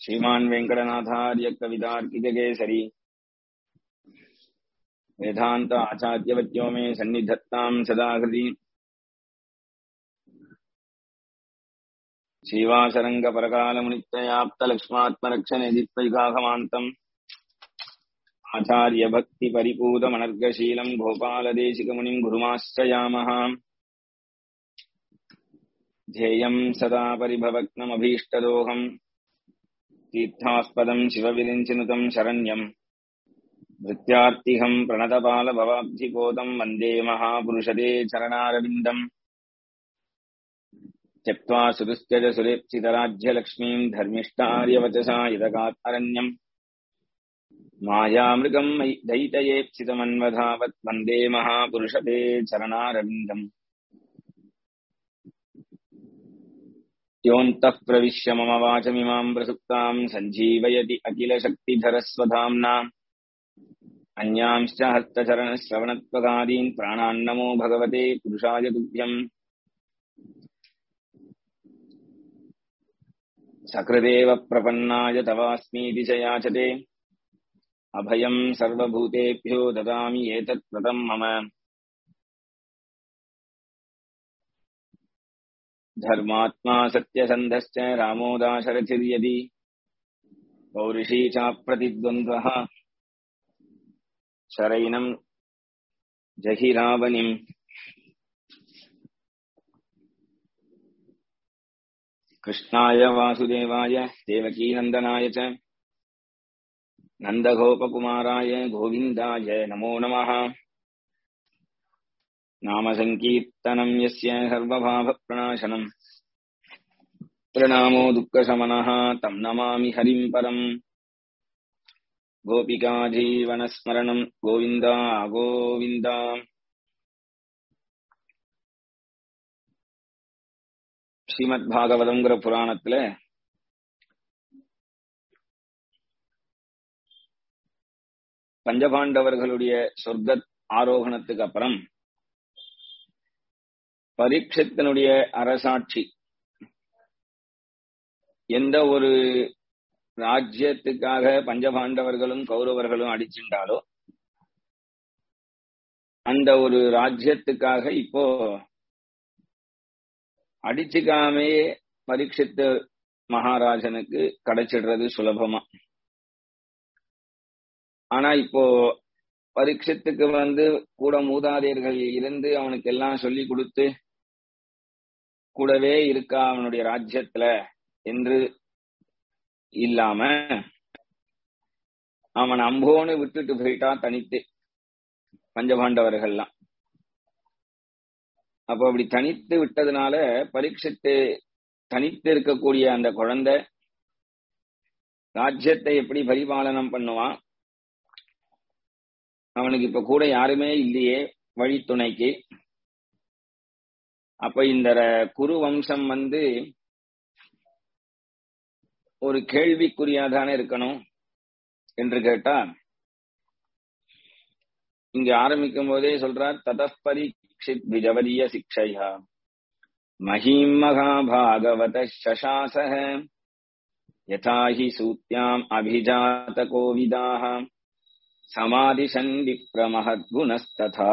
श्रीमान् वेङ्कटनाथार्य कवितार्किककेसरी वेदान्त आचार्यवत्यो मे सन्निधत्ताम् सदा हृदि श्रीवासरङ्गपरकालमुनित्रयाप्तलक्ष्मात्मरक्षणेदित्वैकाहमान्तम् आचार्यभक्तिपरिपूतमनर्गशीलम् गोपालदेशिकमुनिम् गुरुमाश्रयामः ध्येयम् सदा परिभवग्नमभीष्टदोहम् तीर्थास्पदम् शिवविरिञ्चिनुतम् शरण्यम् भृत्यार्तिहम् प्रणतपालभवाब्धिपोतम् वन्दे महापुरुषते चरणारविन्दम् त्यक्त्वा सुदुस्त्यज सुरेप्सितराज्यलक्ष्मीम् धर्मिष्ठार्यवचसा यदगात्मरण्यम् मायामृगम् दयितयेप्सितमन्वधावत् वन्दे महापुरुषते चरणारविन्दम् योऽन्तः प्रविश्य मम वाचमिमाम् प्रसुप्ताम् सञ्जीवयति अखिलशक्तिधरस्वधाम्ना अन्यांश्च हस्तचरणश्रवणत्वगादीन् प्राणान्नमो भगवते पुरुषाय तुभ्यम् सकृदेव प्रपन्नाय तवास्मीति च याचते अभयम् सर्वभूतेभ्यो ददामि एतत् व्रतम् मम धर्मात्मा सत्यसन्धश्च रामोदाशरथिर्यदि पौरुषी चाप्रतिद्वन्द्वः शरैनम् जहिरावनिम् कृष्णाय वासुदेवाय देवकीनन्दनाय च नन्दगोपकुमाराय गोविन्दाय नमो नमः नामसङ्कीर्तनम् यस्य सर्वभावप्रणाशनम् प्रणामो दुःखशमनः तम् नमामि हरिम् परम् गोपिकाजीवनस्मरणम् गोविन्दा गोविन्द ஸ்ரீமத் பாகவதங்கிற புராணத்துல பஞ்சபாண்டவர்களுடைய சொர்க்க ஆரோகணத்துக்கு அப்புறம் பரீட்சத்தினுடைய அரசாட்சி எந்த ஒரு ராஜ்யத்துக்காக பஞ்சபாண்டவர்களும் கௌரவர்களும் அடிச்சுட்டாலோ அந்த ஒரு ராஜ்யத்துக்காக இப்போ அடிச்சுக்காமே பரீட்சித்து மகாராஜனுக்கு கிடைச்சிடுறது சுலபமா ஆனா இப்போ பரீட்சத்துக்கு வந்து கூட மூதாதையர்கள் இருந்து அவனுக்கு எல்லாம் சொல்லி கொடுத்து கூடவே இருக்கா அவனுடைய ராஜ்யத்துல என்று இல்லாம அவன் அம்போன்னு விட்டுட்டு போயிட்டா தனித்து பஞ்சபாண்டவர்கள்லாம் அப்போ அப்படி தனித்து விட்டதுனால பரீட்சித்து தனித்து இருக்கக்கூடிய அந்த குழந்தை ராஜ்யத்தை எப்படி பரிபாலனம் பண்ணுவான் அவனுக்கு இப்ப கூட யாருமே இல்லையே வழித்துணைக்கு அப்ப இந்த குரு வம்சம் வந்து ஒரு கேள்விக்குறியாதானே இருக்கணும் என்று கேட்டா இங்க ஆரம்பிக்கும் போதே சொல்றார் ததப்பரி क्षिद्विजवरीय शिक्षया महीम् महाभागवतः शशासः यथा हि सूत्याम् अभिजातकोविदाः समादिशन् विप्रमहद्गुणस्तथा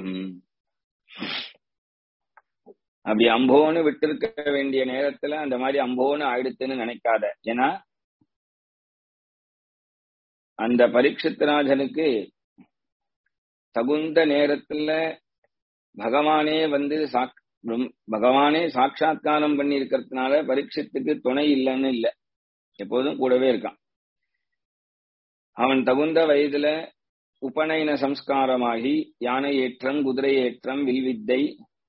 அப்படி அம்போன்னு விட்டிருக்க வேண்டிய நேரத்துல அந்த மாதிரி அம்போன்னு ஆயிடுத்துன்னு நினைக்காத ஏன்னா அந்த பரீட்சித்ராஜனுக்கு தகுந்த நேரத்துல பகவானே வந்து சாக் பகவானே சாட்சா்காரம் பண்ணி இருக்கிறதுனால பரீட்சத்துக்கு துணை இல்லைன்னு இல்லை எப்போதும் கூடவே இருக்கான் அவன் தகுந்த வயதுல உபநயன சம்ஸ்காரமாகி யானை ஏற்றம் குதிரை ஏற்றம் வில்வித்தை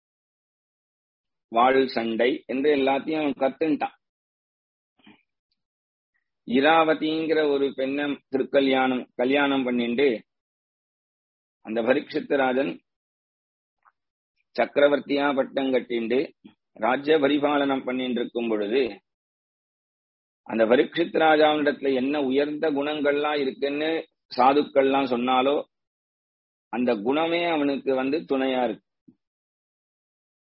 வாழ் சண்டை என்று எல்லாத்தையும் அவன் கத்துன்ட்டான் இராவதிங்கிற ஒரு பெண்ணை திருக்கல்யாணம் கல்யாணம் பண்ணிண்டு அந்த பரீட்சித்தராஜன் சக்கரவர்த்தியா பட்டம் கட்டிண்டு ராஜ்ய பரிபாலனம் பண்ணிட்டு இருக்கும் பொழுது அந்த பரீட்சித் ராஜாவினிடத்துல என்ன உயர்ந்த குணங்கள்லாம் இருக்குன்னு சாதுக்கள்லாம் சொன்னாலோ அந்த குணமே அவனுக்கு வந்து துணையா இருக்கு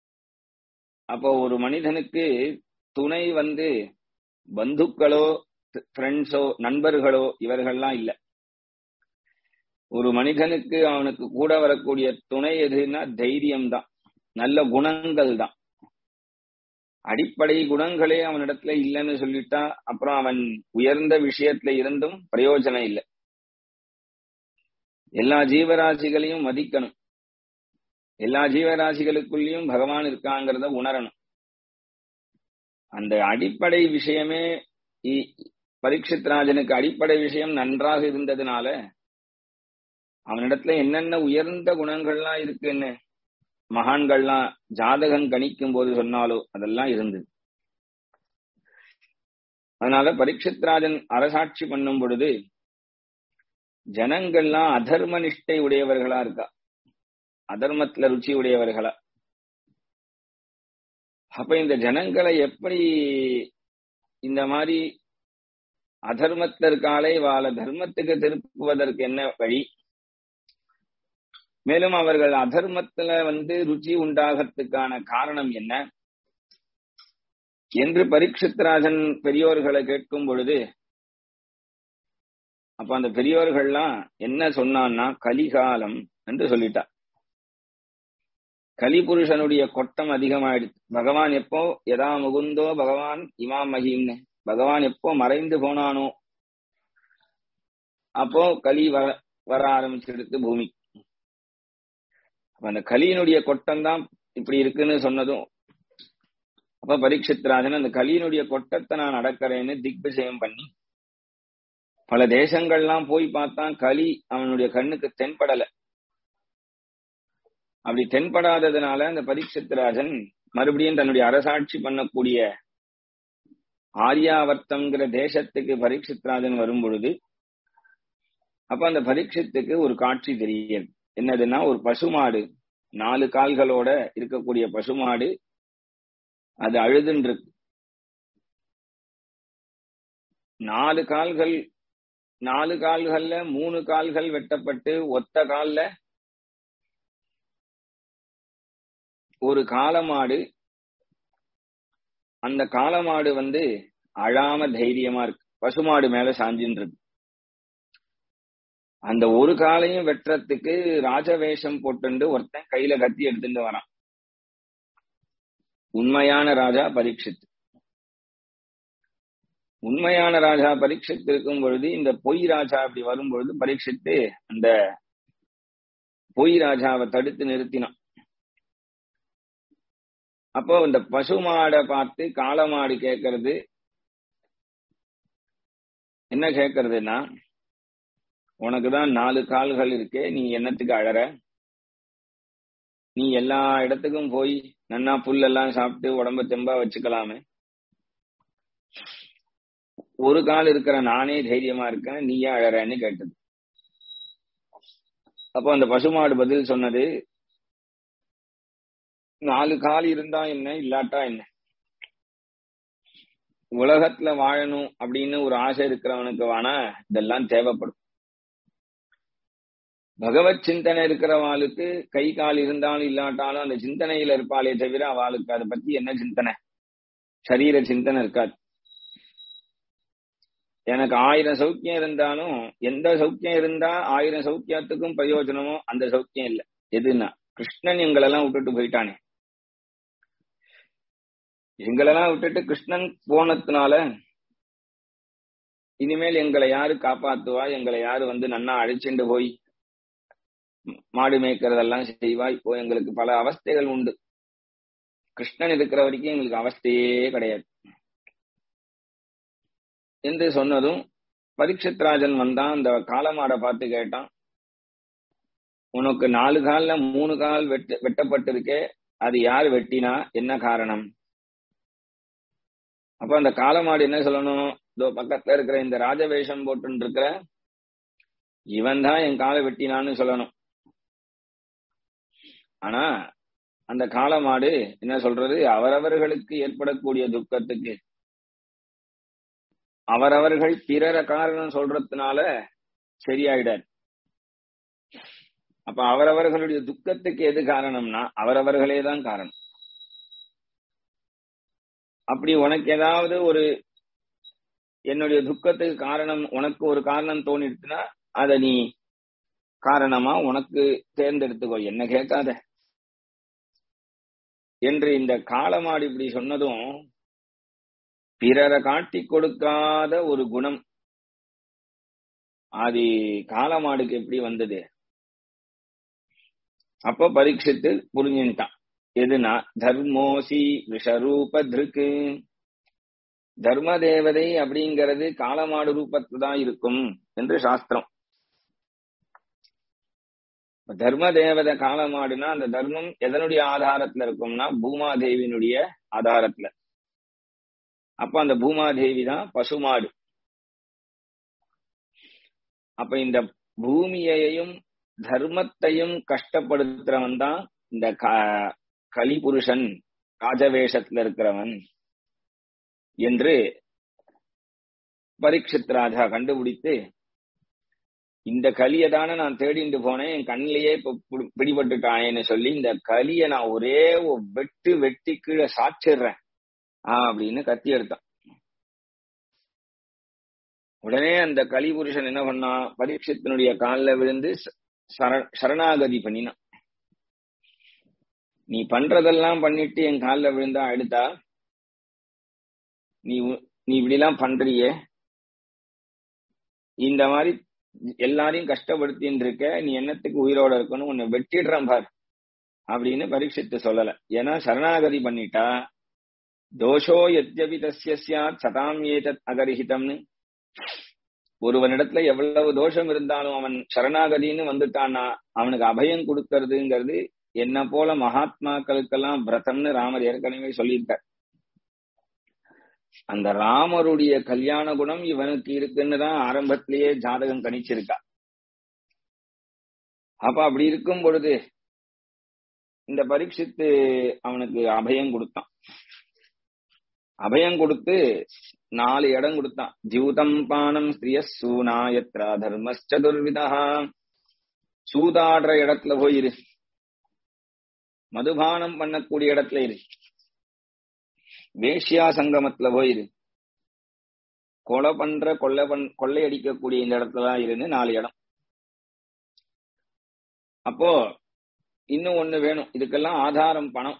அப்போ ஒரு மனிதனுக்கு துணை வந்து பந்துக்களோ ஃப்ரெண்ட்ஸோ நண்பர்களோ இவர்கள்லாம் இல்ல ஒரு மனிதனுக்கு அவனுக்கு கூட வரக்கூடிய துணை எதுன்னா தைரியம் தான் நல்ல குணங்கள் தான் அடிப்படை குணங்களே அவனிடத்துல இல்லைன்னு சொல்லிட்டா அப்புறம் அவன் உயர்ந்த விஷயத்துல இருந்தும் பிரயோஜனம் இல்லை எல்லா ஜீவராசிகளையும் மதிக்கணும் எல்லா ஜீவராசிகளுக்குள்ளேயும் பகவான் இருக்காங்கிறத உணரணும் அந்த அடிப்படை விஷயமே பரீட்சித் ராஜனுக்கு அடிப்படை விஷயம் நன்றாக இருந்ததுனால அவனிடத்துல என்னென்ன உயர்ந்த குணங்கள்லாம் இருக்குன்னு மகான்கள்லாம் ஜாதகம் கணிக்கும் போது சொன்னாலோ அதெல்லாம் இருந்தது அதனால பரீட்சித் ராஜன் அரசாட்சி பண்ணும் பொழுது ஜனங்கள்லாம் அதர்ம நிஷ்டை உடையவர்களா இருக்கா அதர்மத்துல ருச்சி உடையவர்களா அப்ப இந்த ஜனங்களை எப்படி இந்த மாதிரி அதர்மத்துல இருக்காலே வாழ தர்மத்துக்கு திருப்புவதற்கு என்ன வழி மேலும் அவர்கள் அதர்மத்துல வந்து ருச்சி உண்டாகத்துக்கான காரணம் என்ன என்று பரீட்சித்ராஜன் பெரியோர்களை கேட்கும் பொழுது அப்ப அந்த பெரியோர்கள்லாம் என்ன சொன்னான்னா கலிகாலம் என்று சொல்லிட்டா கலிபுருஷனுடைய கொட்டம் அதிகமாயிடுச்சு பகவான் எப்போ எதா முகுந்தோ பகவான் இமாம் மகிம்னு பகவான் எப்போ மறைந்து போனானோ அப்போ கலி வர வர ஆரம்பிச்சிடுத்து பூமி அந்த கலியினுடைய கொட்டம் தான் இப்படி இருக்குன்னு சொன்னதும் அப்ப பரீட்சித்ராஜன் அந்த கலியினுடைய கொட்டத்தை நான் நடக்கிறேன்னு திக்விஜயம் பண்ணி பல தேசங்கள்லாம் போய் பார்த்தான் களி அவனுடைய கண்ணுக்கு தென்படல அப்படி தென்படாததுனால அந்த பரீட்சித்ராஜன் மறுபடியும் தன்னுடைய அரசாட்சி பண்ணக்கூடிய ஆரியாவர்த்தம்ங்கிற தேசத்துக்கு பரீட்சித்ராஜன் வரும் பொழுது அப்ப அந்த பரீட்சத்துக்கு ஒரு காட்சி தெரியுது என்னதுன்னா ஒரு பசுமாடு நாலு கால்களோட இருக்கக்கூடிய பசுமாடு அது அழுதுன்னு இருக்கு நாலு கால்கள் நாலு கால்கள்ல மூணு கால்கள் வெட்டப்பட்டு ஒத்த கால்ல ஒரு காலமாடு அந்த காலமாடு வந்து அழாம தைரியமா இருக்கு பசுமாடு மேல சாஞ்சின்னு இருக்கு அந்த ஒரு காலையும் வெட்டுறதுக்கு ராஜவேஷம் போட்டுண்டு ஒருத்தன் கையில கத்தி எடுத்துட்டு வரான் உண்மையான ராஜா பரீட்சித் உண்மையான ராஜா பரீட்சித் இருக்கும் பொழுது இந்த பொய் ராஜா அப்படி வரும் பொழுது பரீட்சித்து அந்த பொய் ராஜாவை தடுத்து நிறுத்தினான் அப்போ இந்த பசுமாடை பார்த்து காளமாடு கேட்கறது என்ன கேட்கறதுன்னா உனக்குதான் நாலு கால்கள் இருக்கே நீ என்னத்துக்கு அழற நீ எல்லா இடத்துக்கும் போய் நன்னா புல்லெல்லாம் சாப்பிட்டு உடம்ப தெம்பா வச்சுக்கலாமே ஒரு கால் இருக்கிற நானே தைரியமா இருக்கேன் நீ ஏன் அழறன்னு கேட்டது அப்போ அந்த பசுமாடு பதில் சொன்னது நாலு கால் இருந்தா என்ன இல்லாட்டா என்ன உலகத்துல வாழணும் அப்படின்னு ஒரு ஆசை இருக்கிறவனுக்கு வேணா இதெல்லாம் தேவைப்படும் பகவத் சிந்தனை இருக்கிறவாளுக்கு கை கால் இருந்தாலும் இல்லாட்டாலும் அந்த சிந்தனையில இருப்பாளே தவிர அவளுக்கு அதை பத்தி என்ன சிந்தனை சரீர சிந்தனை இருக்காது எனக்கு ஆயிரம் சௌக்கியம் இருந்தாலும் எந்த சௌக்கியம் இருந்தா ஆயிரம் சௌக்கியத்துக்கும் பிரயோஜனமோ அந்த சௌக்கியம் இல்லை எதுன்னா கிருஷ்ணன் எங்களெல்லாம் விட்டுட்டு போயிட்டானே எங்களெல்லாம் விட்டுட்டு கிருஷ்ணன் போனதுனால இனிமேல் எங்களை யாரு காப்பாத்துவா எங்களை யாரு வந்து நன்னா அழைச்சிட்டு போய் மாடு மேய்க்கிறதெல்லாம் செய்வா இப்போ எங்களுக்கு பல அவஸ்தைகள் உண்டு கிருஷ்ணன் இருக்கிற வரைக்கும் எங்களுக்கு அவஸ்தையே கிடையாது என்று சொன்னதும் பரீட்சித்ராஜன் வந்தான் அந்த காலமாடை பார்த்து கேட்டான் உனக்கு நாலு கால்ல மூணு கால் வெட்டு வெட்டப்பட்டிருக்கே அது யார் வெட்டினா என்ன காரணம் அப்ப அந்த காலமாடு என்ன சொல்லணும் இதோ பக்கத்துல இருக்கிற இந்த ராஜவேஷம் போட்டு இருக்கிற இவன் தான் என் காலை வெட்டினான்னு சொல்லணும் ஆனா அந்த காலமாடு என்ன சொல்றது அவரவர்களுக்கு ஏற்படக்கூடிய துக்கத்துக்கு அவரவர்கள் பிறர காரணம் சொல்றதுனால சரியாயிடாது அப்ப அவரவர்களுடைய துக்கத்துக்கு எது காரணம்னா அவரவர்களே தான் காரணம் அப்படி உனக்கு ஏதாவது ஒரு என்னுடைய துக்கத்துக்கு காரணம் உனக்கு ஒரு காரணம் தோணிடுச்சுன்னா அத நீ காரணமா உனக்கு தேர்ந்தெடுத்துக்கோ என்ன கேட்காத என்று இந்த காலமாடு இப்படி சொன்னதும் பிறரை காட்டி கொடுக்காத ஒரு குணம் அது காலமாடுக்கு எப்படி வந்தது அப்ப பரீட்சித்து புரிஞ்சுட்டான் எதுனா தர்மோசி விஷரூப திருக்கு தர்ம தேவதை அப்படிங்கிறது காலமாடு ரூபத்துல தான் இருக்கும் என்று சாஸ்திரம் தர்ம தேவதை காலமாடுனா அந்த தர்மம் எதனுடைய ஆதாரத்துல இருக்கும்னா பூமாதேவியினுடைய ஆதாரத்துல அப்ப அந்த பூமாதேவி தான் பசுமாடு அப்ப இந்த பூமியையும் தர்மத்தையும் கஷ்டப்படுத்துறவன் தான் இந்த கலிபுருஷன் ராஜவேஷத்துல இருக்கிறவன் என்று பரீட்சித் ராஜா கண்டுபிடித்து இந்த கலியை தானே நான் தேடிட்டு போனேன் என் கண்ணிலேயே பிடிபட்டுட்டானேன்னு சொல்லி இந்த கலியை நான் ஒரே வெட்டு வெட்டி கீழே சாச்சிடுறேன் அப்படின்னு கத்தி எடுத்தான் உடனே அந்த கலிபுருஷன் என்ன பண்ணா பரீட்சத்தினுடைய காலில் விழுந்து சரணாகதி பண்ணினான் நீ பண்றதெல்லாம் பண்ணிட்டு என் காலில் விழுந்தா அடுத்தா நீ நீ இப்படிலாம் பண்றியே இந்த மாதிரி எல்லாரையும் கஷ்டப்படுத்தின்னு இருக்க நீ என்னத்துக்கு உயிரோட இருக்கணும் உன்னை வெட்டிடுறான் பார் அப்படின்னு பரீட்சித்து சொல்லல ஏன்னா சரணாகதி பண்ணிட்டா தோஷோ எத்யபி தஸ்ய சதாம் ஏதத் அகரிஹிதம்னு ஒருவனிடத்துல எவ்வளவு தோஷம் இருந்தாலும் அவன் சரணாகதின்னு வந்துட்டான்னா அவனுக்கு அபயம் கொடுக்கறதுங்கிறது என்ன போல மகாத்மாக்களுக்கெல்லாம் விரதம்னு ராமர் ஏற்கனவே சொல்லியிருக்கார் அந்த ராமருடைய கல்யாண குணம் இவனுக்கு இருக்குன்னு தான் ஆரம்பத்திலேயே ஜாதகம் கணிச்சிருக்கா அப்ப அப்படி இருக்கும் பொழுது இந்த பரீட்சித்து அவனுக்கு அபயம் கொடுத்தான் அபயம் கொடுத்து நாலு இடம் கொடுத்தான் ஜூதம் பானம் ஸ்திரிய சூனா எத்ரா தர்மச்சதுர்விதா சூதாடுற இடத்துல போயிரு மதுபானம் பண்ணக்கூடிய இடத்துல இரு வேஷ்யா சங்கமத்துல போயிரு கொலை பண்ற கொள்ளை பண் கொள்ளையடிக்கக்கூடிய இந்த இடத்துல இருந்து நாலு இடம் அப்போ இன்னும் ஒண்ணு வேணும் இதுக்கெல்லாம் ஆதாரம் பணம்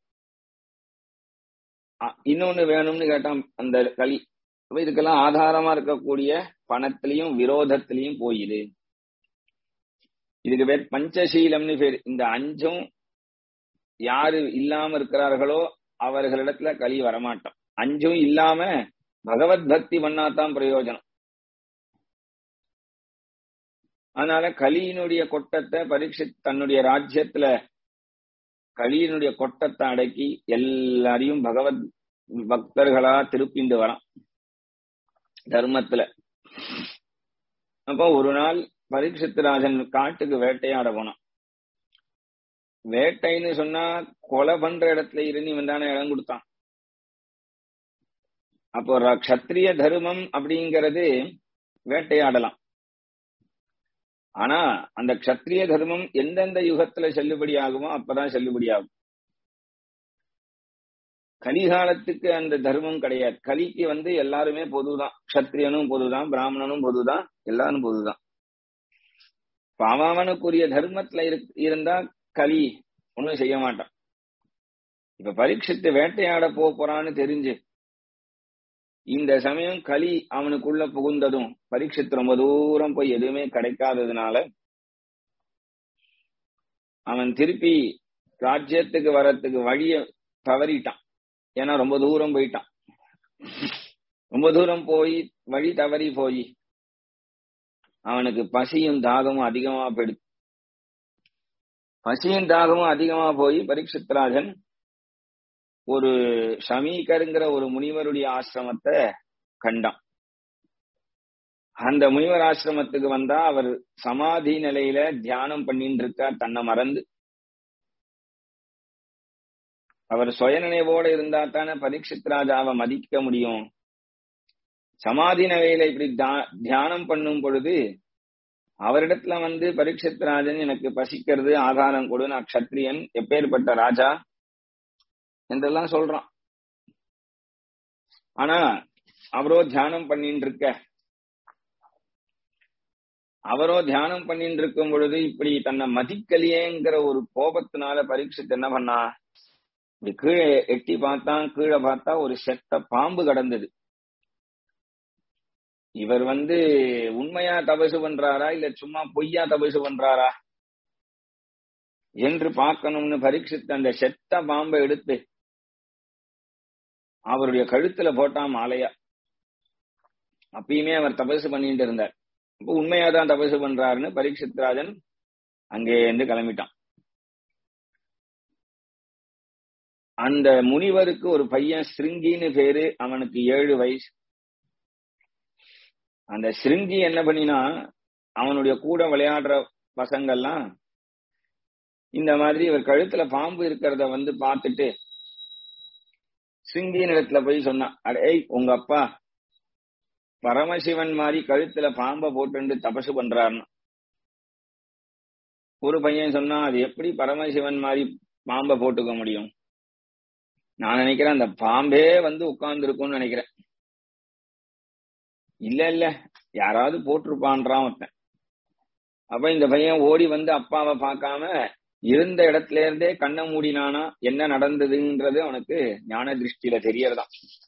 இன்னொன்னு வேணும்னு கேட்டான் அந்த களி அப்ப இதுக்கெல்லாம் ஆதாரமா இருக்கக்கூடிய பணத்திலையும் விரோதத்திலையும் போயிடு இதுக்கு பேர் பஞ்சசீலம்னு பேர் இந்த அஞ்சும் யாரு இல்லாம இருக்கிறார்களோ அவர்களிடத்துல களி வரமாட்டோம் அஞ்சும் இல்லாம பகவத் பக்தி பண்ணாதான் பிரயோஜனம் அதனால கலியினுடைய கொட்டத்தை பரீட்சை தன்னுடைய ராஜ்யத்துல கலியினுடைய கொட்டத்தை அடக்கி எல்லாரையும் பகவத் பக்தர்களா திருப்பிண்டு வரான் தர்மத்துல அப்போ ஒரு நாள் பரீட்சித்ராஜன் காட்டுக்கு வேட்டையாட போனான் வேட்டைன்னு சொன்னா கொலை பண்ற இடத்துல இருந்து இவன் தானே இடம் கொடுத்தான் அப்போ கத்திரிய தர்மம் அப்படிங்கிறது வேட்டையாடலாம் ஆனா அந்த கத்திரிய தர்மம் எந்தெந்த யுகத்துல செல்லுபடி ஆகுமோ அப்பதான் செல்லுபடி ஆகும் கலிகாலத்துக்கு அந்த தர்மம் கிடையாது கலிக்கு வந்து எல்லாருமே பொதுதான் கத்திரியனும் பொதுதான் பிராமணனும் பொதுதான் எல்லாரும் பொதுதான் பாவாமனுக்குரிய தர்மத்துல இருந்தா கலி ஒண்ணும் செய்ய மாட்டான் இப்ப பரீட்சித்து வேட்டையாட போ போறான்னு தெரிஞ்சு இந்த சமயம் களி அவனுக்குள்ள புகுந்ததும் பரீட்சித்து ரொம்ப தூரம் போய் எதுவுமே கிடைக்காததுனால அவன் திருப்பி ராஜ்யத்துக்கு வரத்துக்கு வழிய தவறிட்டான் ஏன்னா ரொம்ப தூரம் போயிட்டான் ரொம்ப தூரம் போய் வழி தவறி போய் அவனுக்கு பசியும் தாகமும் அதிகமா போயிடுச்சு பசியும் தாகமும் அதிகமா போய் பரீட்சித்ராஜன் ஒரு ஷமீகருங்கிற ஒரு முனிவருடைய ஆசிரமத்தை கண்டான் அந்த முனிவர் ஆசிரமத்துக்கு வந்தா அவர் சமாதி நிலையில தியானம் பண்ணிட்டு இருக்கார் தன்னை மறந்து அவர் சுயநினைவோட இருந்தா தானே பரீட்சித் ராஜாவை மதிக்க முடியும் சமாதி நிலையில இப்படி தியானம் பண்ணும் பொழுது அவரிடத்துல வந்து பரீட்சித் ராஜன் எனக்கு பசிக்கிறது ஆதாரம் கொடு நான் கத்திரியன் எப்பேற்பட்ட ராஜா என்றெல்லாம் சொல்றான் ஆனா அவரோ தியானம் பண்ணிட்டு இருக்க அவரோ தியானம் பண்ணிட்டு இருக்கும் பொழுது இப்படி தன்னை மதிக்கலையேங்கிற ஒரு கோபத்தினால பரீட்சித்து என்ன பண்ணா இப்படி கீழே எட்டி பார்த்தா கீழே பார்த்தா ஒரு செத்த பாம்பு கடந்தது இவர் வந்து உண்மையா தபசு பண்றாரா இல்ல சும்மா பொய்யா தபசு பண்றாரா என்று பார்க்கணும்னு பரீட்சித்து அந்த செத்த பாம்பை எடுத்து அவருடைய கழுத்துல போட்டா மாலையா அப்பயுமே அவர் தபசு பண்ணிட்டு இருந்தார் இப்ப உண்மையாதான் தபசு பண்றாருன்னு பரீட்சித்ராஜன் அங்கே இருந்து கிளம்பிட்டான் அந்த முனிவருக்கு ஒரு பையன் ஸ்ருங்கின்னு பேரு அவனுக்கு ஏழு வயசு அந்த ஸ்ருங்கி என்ன பண்ணினா அவனுடைய கூட விளையாடுற பசங்கள்லாம் இந்த மாதிரி இவர் கழுத்துல பாம்பு இருக்கிறத வந்து பார்த்துட்டு சிங்கியின் இடத்துல போய் சொன்னான் அடே உங்க அப்பா பரமசிவன் மாதிரி கழுத்துல பாம்பை போட்டு தபசு பண்றாருன்னு ஒரு பையன் சொன்னா அது எப்படி பரமசிவன் மாதிரி பாம்பை போட்டுக்க முடியும் நான் நினைக்கிறேன் அந்த பாம்பே வந்து உட்கார்ந்து இருக்கும்னு நினைக்கிறேன் இல்ல இல்ல யாராவது போட்டிருப்பான்றான் ஒருத்தன் அப்ப இந்த பையன் ஓடி வந்து அப்பாவை பார்க்காம இருந்த இடத்துல இருந்தே கண்ணை மூடினானா என்ன நடந்ததுன்றது அவனுக்கு ஞான திருஷ்டியில தெரியறதான்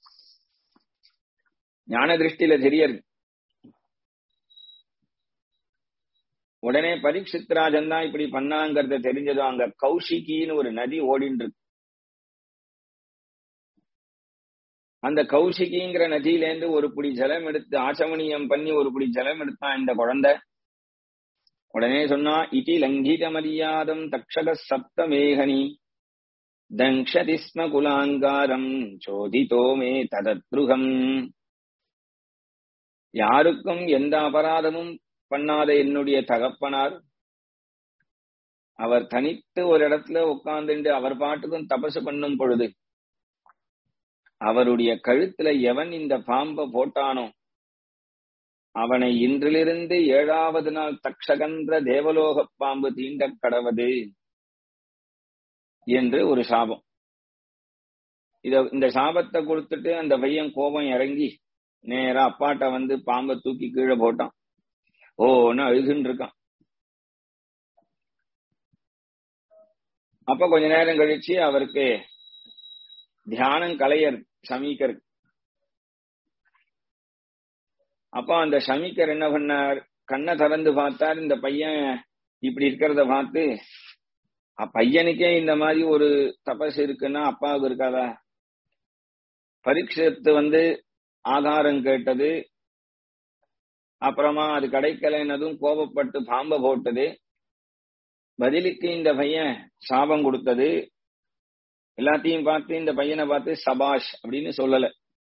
ஞான திருஷ்டியில தெரியறது உடனே பரீட்சித்ராஜன் தான் இப்படி பண்ணாங்கிறத தெரிஞ்சதும் அங்க கௌஷிகின்னு ஒரு நதி ஓடின்னு இருக்கு அந்த கௌஷிகிங்கிற நதியிலேருந்து ஒரு புடி ஜலம் எடுத்து ஆச்சமணியம் பண்ணி ஒரு புடி ஜலம் எடுத்தான் இந்த குழந்தை உடனே சொன்னா இதி லங்கித மரியாதம் தக்ஷக சப்தமேகனி தங்ஷதி ஸ்ம குலாங்காரம் சோதிதோ மே ததத்ருகம் யாருக்கும் எந்த அபராதமும் பண்ணாத என்னுடைய தகப்பனார் அவர் தனித்து ஒரு இடத்துல உட்கார்ந்துட்டு அவர் பாட்டுக்கும் தபசு பண்ணும் பொழுது அவருடைய கழுத்துல எவன் இந்த பாம்பை போட்டானோ அவனை இன்றிலிருந்து ஏழாவது நாள் தக்ஷகன்ற தேவலோக பாம்பு தீண்ட கடவது என்று ஒரு சாபம் இத இந்த சாபத்தை கொடுத்துட்டு அந்த பையன் கோபம் இறங்கி நேரா அப்பாட்ட வந்து பாம்பை தூக்கி கீழே போட்டான் ஓன்னு அழுதுன்னு இருக்கான் அப்ப கொஞ்ச நேரம் கழிச்சு அவருக்கு தியானம் கலையர் சமீகர் அப்ப அந்த சமீக்கர் என்ன பண்ணார் கண்ணை திறந்து பார்த்தார் இந்த பையன் இப்படி இருக்கிறத பார்த்து பையனுக்கே இந்த மாதிரி ஒரு தபஸ் இருக்குன்னா அப்பாவுக்கு இருக்காதா பரீட்சத்து வந்து ஆதாரம் கேட்டது அப்புறமா அது கிடைக்கலைன்னதும் கோபப்பட்டு பாம்பை போட்டது பதிலுக்கு இந்த பையன் சாபம் கொடுத்தது எல்லாத்தையும் பார்த்து இந்த பையனை பார்த்து சபாஷ் அப்படின்னு சொல்லல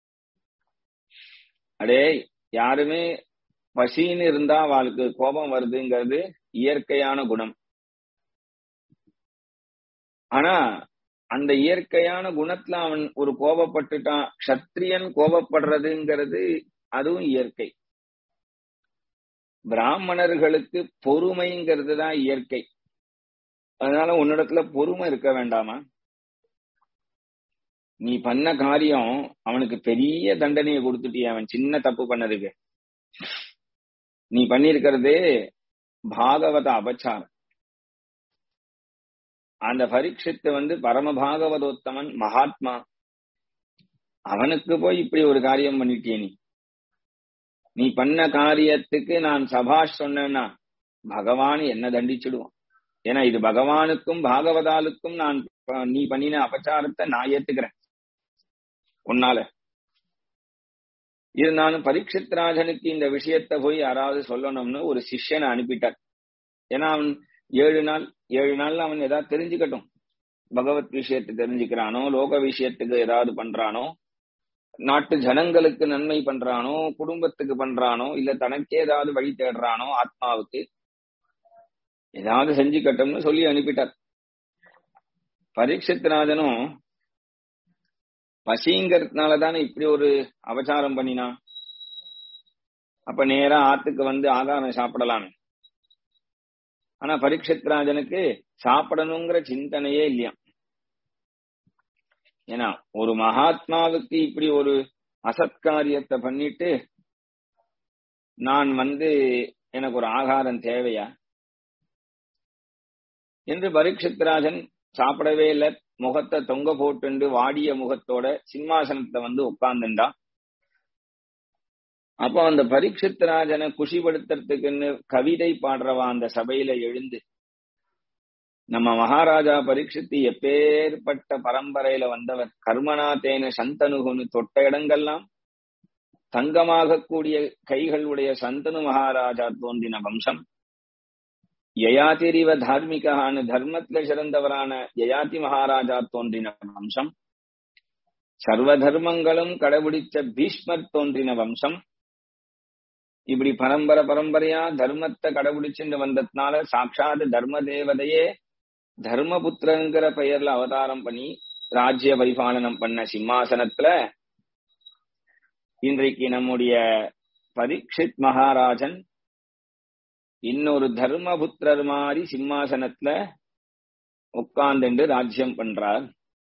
அடே யாருமே பசின்னு இருந்தா அவளுக்கு கோபம் வருதுங்கிறது இயற்கையான குணம் ஆனா அந்த இயற்கையான குணத்துல அவன் ஒரு கோபப்பட்டுட்டான் க்ஷத்ரியன் கோபப்படுறதுங்கிறது அதுவும் இயற்கை பிராமணர்களுக்கு பொறுமைங்கிறது தான் இயற்கை அதனால உன்னிடத்துல பொறுமை இருக்க வேண்டாமா நீ பண்ண காரியம் அவனுக்கு பெரிய தண்டனையை கொடுத்துட்டிய அவன் சின்ன தப்பு பண்ணதுக்கு நீ பண்ணிருக்கிறது பாகவத அபச்சாரம் அந்த பரீட்சித்து வந்து பரம பாகவதோத்தமன் மகாத்மா அவனுக்கு போய் இப்படி ஒரு காரியம் பண்ணிட்டிய நீ நீ பண்ண காரியத்துக்கு நான் சபாஷ் சொன்னேன்னா பகவான் என்ன தண்டிச்சிடுவான் ஏன்னா இது பகவானுக்கும் பாகவதாலுக்கும் நான் நீ பண்ணின அபச்சாரத்தை நான் ஏத்துக்கிறேன் உன்னால இருந்தாலும் பரீட்சித்ராஜனுக்கு இந்த விஷயத்த போய் யாராவது சொல்லணும்னு ஒரு சிஷ்யனை அனுப்பிட்டார் ஏன்னா அவன் ஏழு நாள் ஏழு நாள்ல அவன் ஏதாவது தெரிஞ்சுக்கட்டும் பகவத் விஷயத்தை தெரிஞ்சுக்கிறானோ லோக விஷயத்துக்கு ஏதாவது பண்றானோ நாட்டு ஜனங்களுக்கு நன்மை பண்றானோ குடும்பத்துக்கு பண்றானோ இல்ல தனக்கே ஏதாவது வழி தேடுறானோ ஆத்மாவுக்கு ஏதாவது செஞ்சுக்கட்டும்னு சொல்லி அனுப்பிட்டார் பரீட்சித்ராஜனும் பசிங்கிறதுனால தானே இப்படி ஒரு அபச்சாரம் பண்ணினா அப்ப நேரா ஆத்துக்கு வந்து ஆகாரம் சாப்பிடலாம் ஆனா பரீட்சித்ராஜனுக்கு சாப்பிடணுங்கிற சிந்தனையே இல்லையா ஏன்னா ஒரு மகாத்மாவுக்கு இப்படி ஒரு அசத்காரியத்தை பண்ணிட்டு நான் வந்து எனக்கு ஒரு ஆகாரம் தேவையா என்று பரீட்சித்ராஜன் சாப்பிடவே இல்லை முகத்தை தொங்க போட்டு வாடிய முகத்தோட சிம்மாசனத்தை வந்து உட்கார்ந்துட்டான் அப்போ அந்த பரீட்சித்ராஜனை குஷிப்படுத்துறதுக்குன்னு கவிதை பாடுறவா அந்த சபையில எழுந்து நம்ம மகாராஜா பரீட்சித்து எப்பேற்பட்ட பரம்பரையில வந்தவர் கர்மநாதேன சந்தனுகுன்னு தொட்ட இடங்கள்லாம் தங்கமாக கூடிய கைகளுடைய சந்தனு மகாராஜா தோன்றின வம்சம் யயாதிரிவ தார்மிகான்னு தர்மத்துல சிறந்தவரான யயாதி மகாராஜா தோன்றின வம்சம் சர்வ தர்மங்களும் கடைபிடிச்ச பீஷ்மர் தோன்றின வம்சம் இப்படி பரம்பரை பரம்பரையா தர்மத்தை கடைபிடிச்சுட்டு வந்ததுனால சாட்சாத் தர்ம தேவதையே தர்மபுத்திரங்கிற பெயர்ல அவதாரம் பண்ணி ராஜ்ய பரிபாலனம் பண்ண சிம்மாசனத்துல இன்றைக்கு நம்முடைய பரீட்சித் மகாராஜன் இன்னொரு தர்மபுத்திரர் மாதிரி சிம்மாசனத்துல உட்கார்ந்துண்டு ராஜ்யம் பண்றார்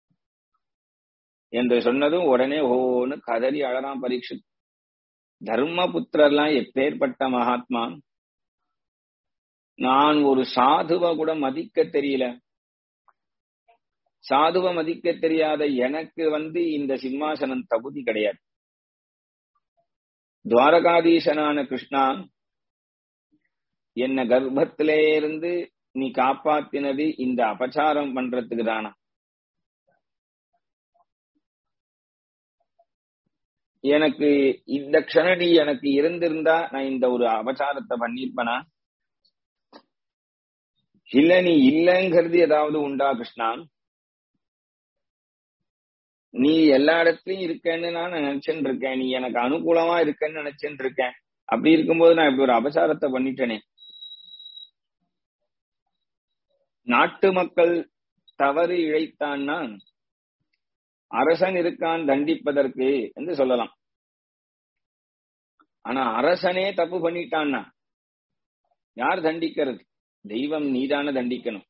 என்று சொன்னதும் உடனே ஓன்னு கதறி அழறான் பரீட்சித் தர்மபுத்திரர்லாம் எப்பேற்பட்ட மகாத்மா நான் ஒரு சாதுவ கூட மதிக்க தெரியல சாதுவ மதிக்க தெரியாத எனக்கு வந்து இந்த சிம்மாசனம் தகுதி கிடையாது துவாரகாதீசனான கிருஷ்ணா என்ன கர்ப்பத்திலே இருந்து நீ காப்பாத்தினது இந்த அபச்சாரம் பண்றதுக்கு தானா எனக்கு இந்த க்ஷணடி எனக்கு இருந்திருந்தா நான் இந்த ஒரு அபச்சாரத்தை பண்ணிருப்பனா இல்ல நீ இல்லைங்கிறது ஏதாவது உண்டா கிருஷ்ணா நீ எல்லா இடத்துலயும் இருக்கேன்னு நான் நினைச்சுட்டு இருக்கேன் நீ எனக்கு அனுகூலமா இருக்கேன்னு நினைச்சுட்டு இருக்கேன் அப்படி இருக்கும்போது நான் இப்படி ஒரு அபசாரத்தை பண்ணிட்டேனே நாட்டு மக்கள் தவறு இழைத்தான்னா அரசன் இருக்கான் தண்டிப்பதற்கு என்று சொல்லலாம் ஆனா அரசனே தப்பு பண்ணிட்டான்னா யார் தண்டிக்கிறது தெய்வம் நீதான தண்டிக்கணும்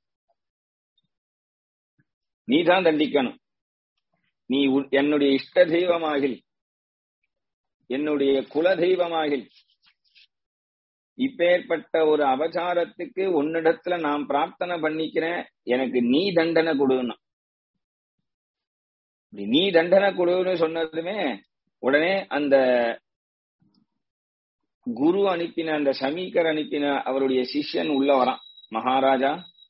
நீதான் தண்டிக்கணும் நீ என்னுடைய இஷ்ட தெய்வமாகில் என்னுடைய குல தெய்வமாகில் இப்பேற்பட்ட ஒரு அபச்சாரத்துக்கு உன்னிடத்துல நான் பிரார்த்தனை பண்ணிக்கிறேன் எனக்கு நீ தண்டனை கொடுன்னா நீ தண்டனை கொடுன்னு சொன்னதுமே உடனே அந்த குரு அனுப்பின அந்த சமீகர் அனுப்பின அவருடைய சிஷ்யன் உள்ள வரான் மகாராஜா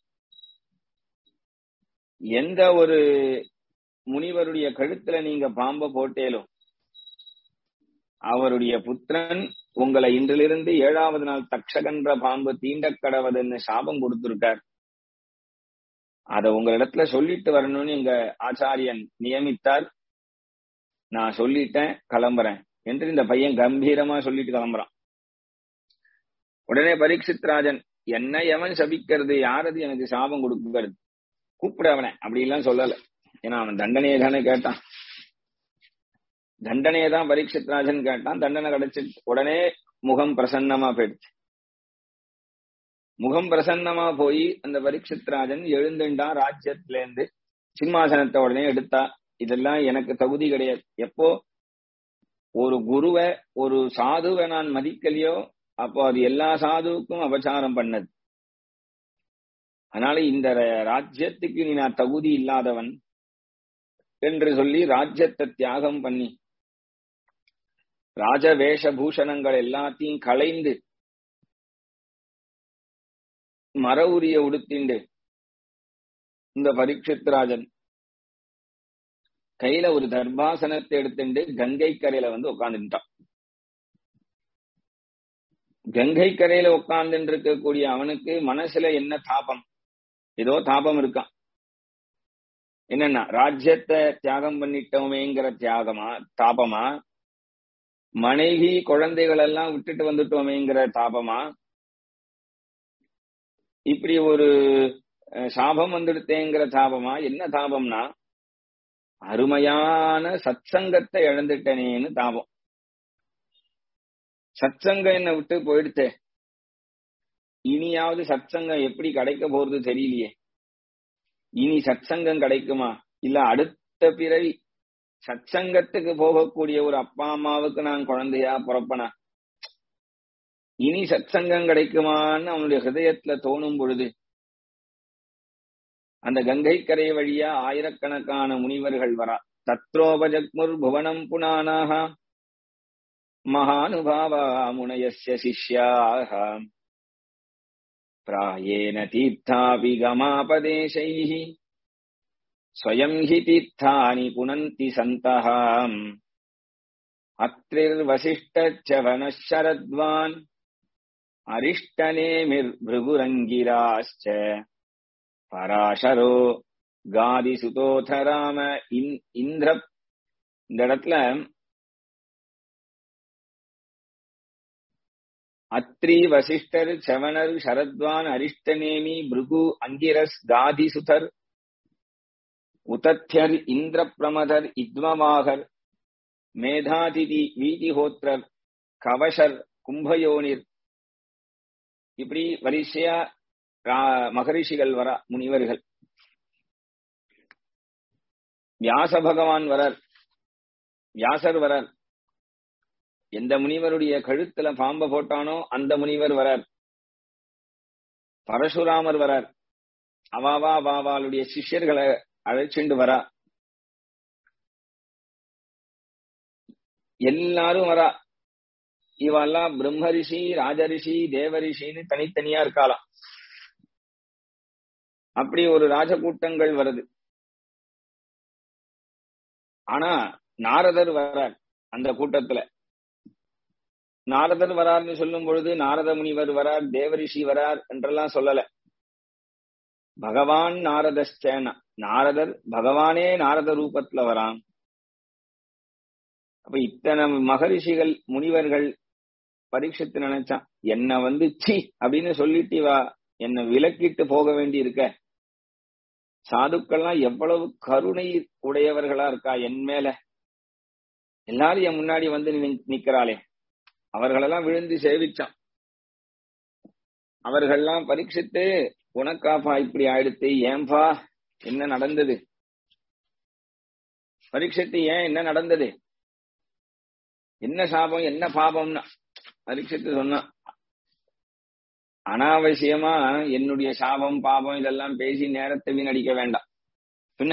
எந்த ஒரு முனிவருடைய கழுத்துல நீங்க பாம்ப போட்டேலோ அவருடைய புத்திரன் உங்களை இன்றிலிருந்து ஏழாவது நாள் தக்ஷகன்ற பாம்பு தீண்ட கடவதுன்னு சாபம் கொடுத்திருக்கார் அத உங்களிடத்துல சொல்லிட்டு வரணும்னு எங்க ஆச்சாரியன் நியமித்தார் நான் சொல்லிட்டேன் கிளம்புறேன் என்று இந்த பையன் கம்பீரமா சொல்லிட்டு கிளம்புறான் உடனே பரீட்சித் ராஜன் என்ன எவன் சபிக்கிறது யாரது எனக்கு சாபம் கொடுக்கிறது கூப்பிட அவனை அப்படி எல்லாம் சொல்லல ஏன்னா அவன் தண்டனையை தானே கேட்டான் தண்டனையை தான் பரீட்சித் ராஜன் கேட்டான் தண்டனை கிடைச்சு உடனே முகம் பிரசன்னமா போயிடுச்சு முகம் பிரசன்னமா போய் அந்த பரீட்சித் ராஜன் எழுந்துண்டான் ராஜ்யத்துல இருந்து சிம்மாசனத்தை உடனே எடுத்தா இதெல்லாம் எனக்கு தகுதி கிடையாது எப்போ ஒரு குருவை ஒரு சாதுவை நான் மதிக்கலையோ அப்போ அது எல்லா சாதுவுக்கும் அபச்சாரம் பண்ணது அதனால இந்த ராஜ்யத்துக்கு நீ நான் தகுதி இல்லாதவன் என்று சொல்லி ராஜ்யத்தை தியாகம் பண்ணி ராஜ வேஷபூஷணங்கள் எல்லாத்தையும் களைந்து மர உரிய உடுத்திண்டு இந்த பரீட்சித் ராஜன் கையில ஒரு தர்பாசனத்தை எடுத்துட்டு கங்கை கரையில வந்து உட்கார்ந்துட்டான் கங்கை கரையில உட்கார்ந்து இருக்கக்கூடிய அவனுக்கு மனசுல என்ன தாபம் ஏதோ தாபம் இருக்கான் என்னன்னா ராஜ்யத்தை தியாகம் பண்ணிட்டோமேங்கிற தியாகமா தாபமா மனைவி குழந்தைகள் எல்லாம் விட்டுட்டு வந்துட்டோமேங்கிற தாபமா இப்படி ஒரு சாபம் வந்துடுத்தேங்கிற தாபமா என்ன தாபம்னா அருமையான சத்சங்கத்தை இழந்துட்டேனேன்னு தாபம் சத்சங்கம் என்ன விட்டு போயிடுத்தே இனியாவது சத்சங்கம் எப்படி கிடைக்க போறது தெரியலையே இனி சத்சங்கம் கிடைக்குமா இல்ல அடுத்த பிறவி சத்சங்கத்துக்கு போகக்கூடிய ஒரு அப்பா அம்மாவுக்கு நான் குழந்தையா பிறப்பனா இனி சத்சங்கம் கிடைக்குமான்னு அவனுடைய ஹிருதயத்துல தோணும் பொழுது அந்த கங்கை கரை வழியா ஆயிரக்கணக்கான முனிவர்கள் வரா தத்ரோபஜக்முர் புவனம் புனானாக மகானுபாவா முனயஸ்ய சிஷ்யாக பிராயேன தீர்த்தாபி கமாபதேசைः ஸ்வயம் ஹி தீர்த்தானி புனந்தி சந்தः அத்ரிர்வசிஷ்டச்சவனः शरद्वान् அரிஷ்டநேமிர்பிருகுரங்கிராश्च பராசரோ காதிசுதோத ராம இந்- இந்திர இந்த இடத்துல அத்ரி வசிஷ்டர் சவணர் சரத்வான் அரிஷ்டநேமி பிருகு அங்கிரஸ் காதிசுதர் உதத்யர் இந்திர பிரமதர் இத்மவாகர் மேதாதிதி வீதிஹோத்ரர் கவசர் கும்பயோனிர் இப்படி வரிசையா ரா- மகரிஷிகள் வரா முனிவர்கள் வியாச பகவான் வரர் வியாசர் வரர் எந்த முனிவருடைய கழுத்துல பாம்ப போட்டானோ அந்த முனிவர் வரர் பரசுராமர் வரர் அவாவா அவாவாளுடைய சிஷ்யர்களை அழைச்சிண்டு வரா எல்லாரும் வரா இவெல்லாம் பிரம்மரிஷி ராஜரிஷி தேவரிஷின்னு தனித்தனியா இருக்காளாம் அப்படி ஒரு ராஜகூட்டங்கள் வருது ஆனா நாரதர் வரார் அந்த கூட்டத்துல நாரதர் வரார்னு சொல்லும் பொழுது நாரத முனிவர் வரார் தேவரிஷி வரார் என்றெல்லாம் சொல்லல பகவான் நாரதஸ்டேன நாரதர் பகவானே நாரத ரூபத்துல வரான் அப்ப இத்தனை மகரிஷிகள் முனிவர்கள் பரீட்சித்து நினைச்சான் என்ன வந்து சி அப்படின்னு சொல்லிட்டு வா என்ன விலக்கிட்டு போக வேண்டி இருக்க சாதுக்கள்லாம் எவ்வளவு கருணை உடையவர்களா இருக்கா என் மேல எல்லாரும் என் முன்னாடி வந்து நி- நிக்கிறாளே அவர்களெல்லாம் விழுந்து சேவிச்சான் அவர்கள்லாம் பரீட்சித்து உனக்காப்பா இப்படி ஆயிடுத்து ஏன்பா என்ன நடந்தது பரீட்சித்து ஏன் என்ன நடந்தது என்ன சாபம் என்ன பாபம்னா பரீட்சித்து சொன்னான் அனாவசியமா என்னுடைய சாபம் பாபம் இதெல்லாம் பேசி நேரத்தை வீணடிக்க வேண்டாம் பின்ன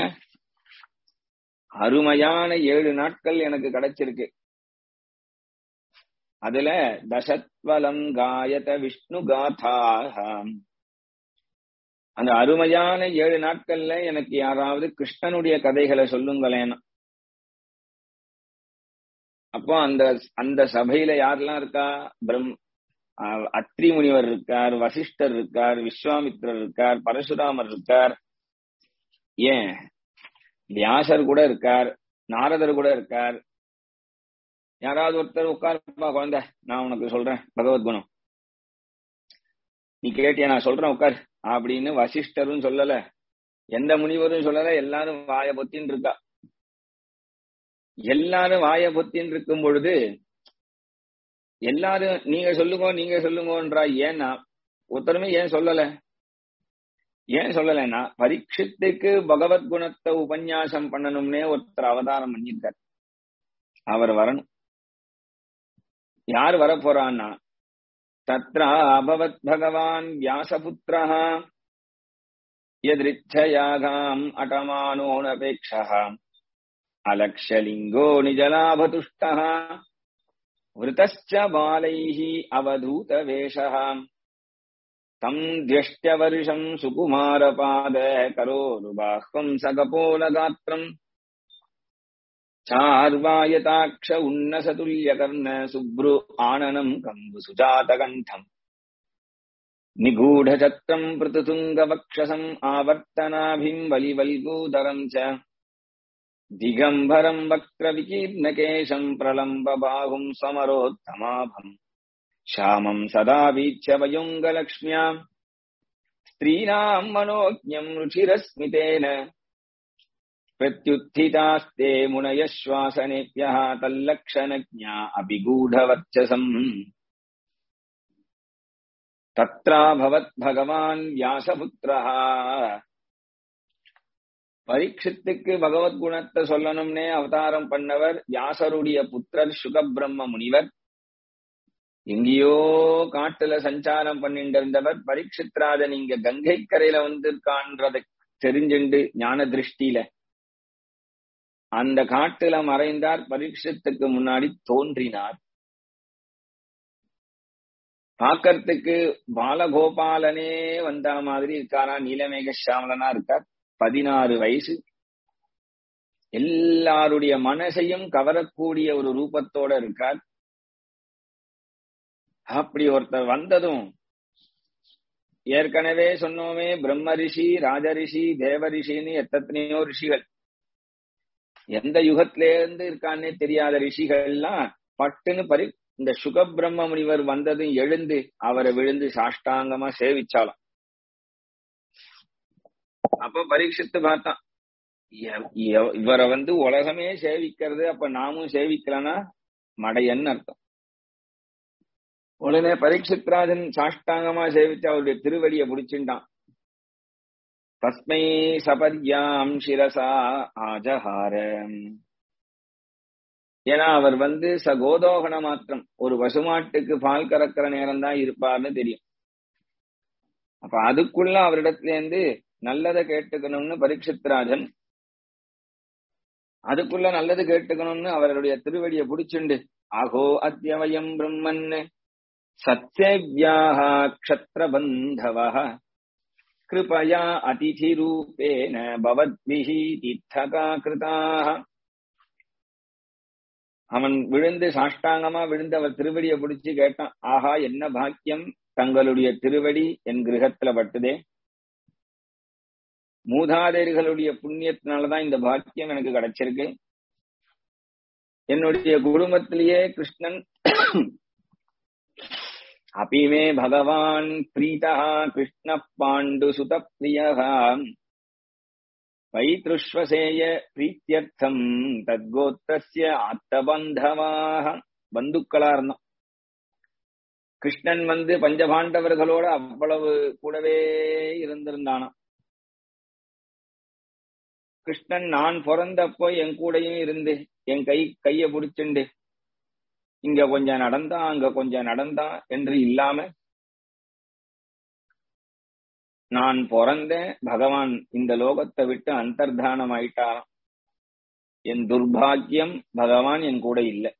அருமையான ஏழு நாட்கள் எனக்கு கிடைச்சிருக்கு அதுல தசத்வலம் காயத விஷ்ணு காதாக அந்த அருமையான ஏழு நாட்கள்ல எனக்கு யாராவது கிருஷ்ணனுடைய கதைகளை சொல்லுங்களேன் அப்போ அந்த அந்த சபையில யாரெல்லாம் இருக்கா பிரம் அஹ் அத்ரி முனிவர் இருக்கார் வசிஷ்டர் இருக்கார் விஸ்வாமித்ரர் இருக்கார் பரசுராமர் இருக்கார் ஏன் வியாசர் கூட இருக்கார் நாரதர் கூட இருக்கார் யாராவது ஒருத்தர் உட்காருப்பா குழந்தை நான் உனக்கு சொல்றேன் பகவத்குணம் நீ கேட்டியா நான் சொல்றேன் உட்கார் அப்படின்னு வசிஷ்டரும் சொல்லல எந்த முனிவரும் சொல்லல எல்லாரும் வாய பொத்தின்னு இருக்கா எல்லாரும் வாய பொத்தின்னு இருக்கும் பொழுது எல்லாரும் நீங்க சொல்லுங்க நீங்க சொல்லுங்கன்றா ஏன்னா ஒருத்தருமே ஏன் சொல்லல ஏன் சொல்லலைன்னா பரீட்சித்துக்கு பகவத்குணத்தை உபன்யாசம் பண்ணணும்னே ஒருத்தர் அவதாரம் பண்ணியிருக்கார் அவர் வரணும் யார் வரப்போறான்னா தத்ரா அபவத் பகவான் வியாசபுத்திரः यदृच्छयागाम् अटमानोऽनपेक्षः अलक्ष्यलिङ्गो निजलाभतुष्टः वृतश्च बालैः अवधूतवेषः तम् द्व्यष्ट्यवर्षम् सुकुमारपाद करोरुबाह्वम् सकपोलगात्रम् चार्वायताक्ष उन्नसतुल्यकर्ण सुभ्रु आननम् कम्बुसुजातकण्ठम् निगूढचत्रम् पृथुतुङ्गवक्षसम् आवर्तनाभिम् बलिवल्गूदरम् च दिगम्बरम् वक्त्रविकीर्णकेशम् प्रलम्बबाहुम् समरोत्तमाभम् श्यामम् सदा वीक्ष्य वयुङ्गलक्ष्म्याम् स्त्रीणाम् मनोज्ञम् रुचिरस्मितेन प्रत्युत्थितास्ते मुनयश्वासनेभ्यः तल्लक्षणज्ञा अपि गूढवर्चसम् तत्राभवत् भगवान् व्यासपुत्रः பரீட்சித்துக்கு பகவத்குணத்தை சொல்லணும்னே அவதாரம் பண்ணவர் வியாசருடைய புத்திரர் சுகபிரம்ம முனிவர் எங்கேயோ காட்டுல சஞ்சாரம் பண்ணிட்டு இருந்தவர் பரீட்சித்ராஜன் இங்க கங்கை கரையில வந்திருக்கான்றதை தெரிஞ்சுண்டு ஞான திருஷ்டியில அந்த காட்டுல மறைந்தார் பரீட்சத்துக்கு முன்னாடி தோன்றினார் பாக்கறதுக்கு பாலகோபாலனே வந்த மாதிரி இருக்காரா நீலமேக சாமலனா இருக்கார் பதினாறு வயசு எல்லாருடைய மனசையும் கவரக்கூடிய ஒரு ரூபத்தோட இருக்கார் அப்படி ஒருத்தர் வந்ததும் ஏற்கனவே சொன்னோமே பிரம்ம ரிஷி ராஜரிஷி தேவ ரிஷின்னு எத்தனையோ ரிஷிகள் எந்த யுகத்தில இருந்து இருக்கான்னே தெரியாத ரிஷிகள்லாம் பட்டுன்னு பரி இந்த சுக பிரம்ம முனிவர் வந்ததும் எழுந்து அவரை விழுந்து சாஷ்டாங்கமா சேவிச்சாலாம் அப்ப பரீட்சித்து பார்த்தான் இவரை வந்து உலகமே சேவிக்கிறது அப்ப நாமும் சேவிக்கலன்னா மடையன்னு அர்த்தம் உடனே பரீட்சித்ராஜன் சாஷ்டாங்கமா சேவிச்சு அவருடைய திருவடியை பிடிச்சுட்டான் தஸ்மை சபர்யாம் சிரசா ஆஜஹார ஏன்னா அவர் வந்து சகோதோகன மாத்திரம் ஒரு பசுமாட்டுக்கு பால் கறக்கிற நேரம் தான் இருப்பார்னு தெரியும் அப்ப அதுக்குள்ள அவரிடத்துல இருந்து நல்லதை கேட்டுக்கணும்னு பரீட்சித்ராஜன் அதுக்குள்ள நல்லது கேட்டுக்கணும்னு அவருடைய திருவடியை பிடிச்சுண்டு ஆகோ அத்தியவயம் பிரம்மன் சத்யவியாக க்ஷத்ரபந்தவ கிருபயா அதிதிரூபேன பவத்பிஹி தீர்த்தகா கிருதாக அவன் விழுந்து சாஷ்டாங்கமா விழுந்து அவர் திருவடியை பிடிச்சு கேட்டான் ஆஹா என்ன பாக்கியம் தங்களுடைய திருவடி என் கிரகத்துல பட்டுதே மூதாதையர்களுடைய புண்ணியத்தினாலதான் இந்த பாக்கியம் எனக்கு கிடைச்சிருக்கு என்னுடைய குடும்பத்திலேயே கிருஷ்ணன் அபிமே பகவான் பிரீதா கிருஷ்ண பாண்டு சுத பிரியகா வைத்ருஷ்வசேய பிரீத்தியர்த்தம் தத்கோத்திரஸ்ய ஆத்தபந்தவாக பந்துக்களா இருந்தோம் கிருஷ்ணன் வந்து பஞ்சபாண்டவர்களோட அவ்வளவு கூடவே இருந்திருந்தானா கிருஷ்ணன் நான் பிறந்தப்போ என் கூடயும் இருந்து என் கை கைய பிடிச்சுண்டு இங்க கொஞ்சம் நடந்தா அங்க கொஞ்சம் நடந்தா என்று இல்லாம நான் பிறந்தேன் பகவான் இந்த லோகத்தை விட்டு அந்தர்தானம் ஆயிட்டாராம் என் துர்பாகியம் பகவான் என் கூட இல்லை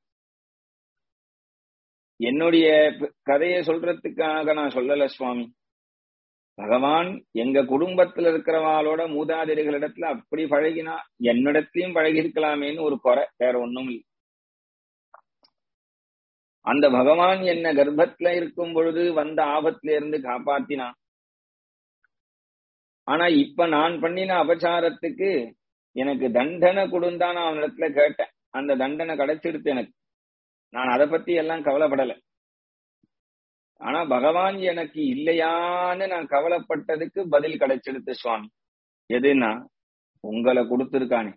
என்னுடைய கதையை சொல்றதுக்காக நான் சொல்லல சுவாமி பகவான் எங்க குடும்பத்துல இருக்கிறவாளோட மூதாதிரிகளிடத்துல அப்படி பழகினா என்னிடத்திலையும் பழகி இருக்கலாமேன்னு ஒரு குறை வேற ஒண்ணும் இல்லை அந்த பகவான் என்ன கர்ப்பத்துல இருக்கும் பொழுது வந்த ஆபத்துல இருந்து காப்பாத்தினான் ஆனா இப்ப நான் பண்ணின அபச்சாரத்துக்கு எனக்கு தண்டனை கொடுந்தான் நான் அவனிடத்துல கேட்டேன் அந்த தண்டனை கிடைச்சிடுத்து எனக்கு நான் அதை பத்தி எல்லாம் கவலைப்படல ஆனா பகவான் எனக்கு இல்லையான்னு நான் கவலைப்பட்டதுக்கு பதில் கிடைச்சிடுத்து சுவாமி எதுனா உங்களை கொடுத்திருக்கானே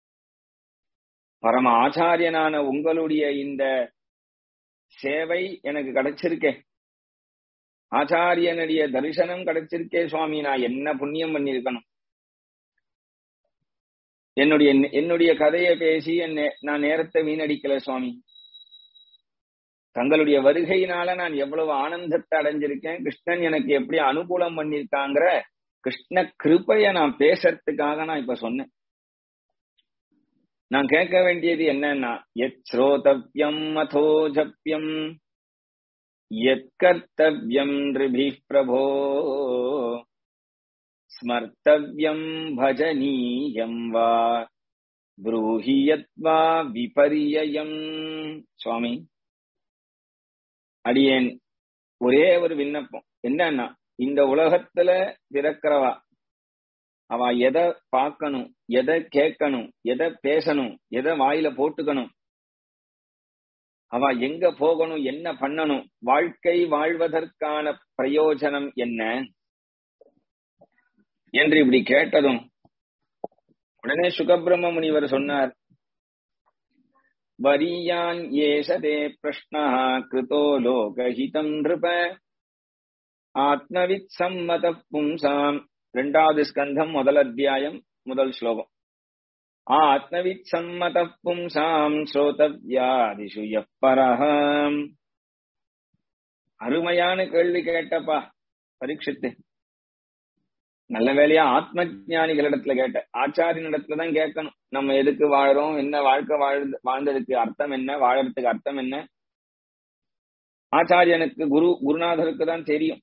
பரம ஆச்சாரியனான உங்களுடைய இந்த சேவை எனக்கு கிடைச்சிருக்கே ஆச்சாரியனுடைய தரிசனம் கிடைச்சிருக்கே சுவாமி நான் என்ன புண்ணியம் பண்ணிருக்கணும் என்னுடைய என்னுடைய கதையை பேசி என்ன நான் நேரத்தை வீணடிக்கல சுவாமி தங்களுடைய வருகையினால நான் எவ்வளவு ஆனந்தத்தை அடைஞ்சிருக்கேன் கிருஷ்ணன் எனக்கு எப்படி அனுகூலம் பண்ணிருக்காங்கிற கிருஷ்ண கிருப்பைய நான் பேசறதுக்காக நான் இப்ப சொன்னேன் நான் கேட்க வேண்டியது என்னன்னா எத் ஸ்ரோதவ்யம் அதோ ஜப்யம் எத் கர்த்தவ்யம் ரிபி பிரபோ ஸ்மர்த்தவ்யம் பஜனீயம் வா ப்ரூஹி யத்வா விபரியம் சுவாமி அடியேன் ஒரே ஒரு விண்ணப்பம் என்னன்னா இந்த உலகத்துல பிறக்கிறவா அவ எதை பார்க்கணும் எதை கேட்கணும் எதை பேசணும் எதை வாயில போட்டுக்கணும் அவ எங்க போகணும் என்ன பண்ணணும் வாழ்க்கை வாழ்வதற்கான பிரயோஜனம் என்ன என்று இப்படி கேட்டதும் உடனே சுகபிரம்ம முனிவர் சொன்னார் வரியான் ஏசதே பிரஷ்னா கிருதோ லோகஹிதம் நிருப ஆத்மவித் சம்மத பும்சாம் ரெண்டாவது ஸ்கந்தம் முதல் அத்தியாயம் முதல் ஸ்லோகம் ஆத்மவித் சம்மத பும்சாம் ஸ்ரோதவ்யாதிஷு எப்பரகம் அருமையான கேள்வி கேட்டப்பா பரீட்சித்து நல்ல வேலையா ஆத்ம ஞானிகளிடத்துல கேட்ட ஆச்சாரியன் இடத்துல தான் கேட்கணும் நம்ம எதுக்கு வாழறோம் என்ன வாழ்க்கை வாழ்ந்து வாழ்ந்ததுக்கு அர்த்தம் என்ன வாழறதுக்கு அர்த்தம் என்ன ஆச்சாரியனுக்கு குரு குருநாதருக்கு தான் தெரியும்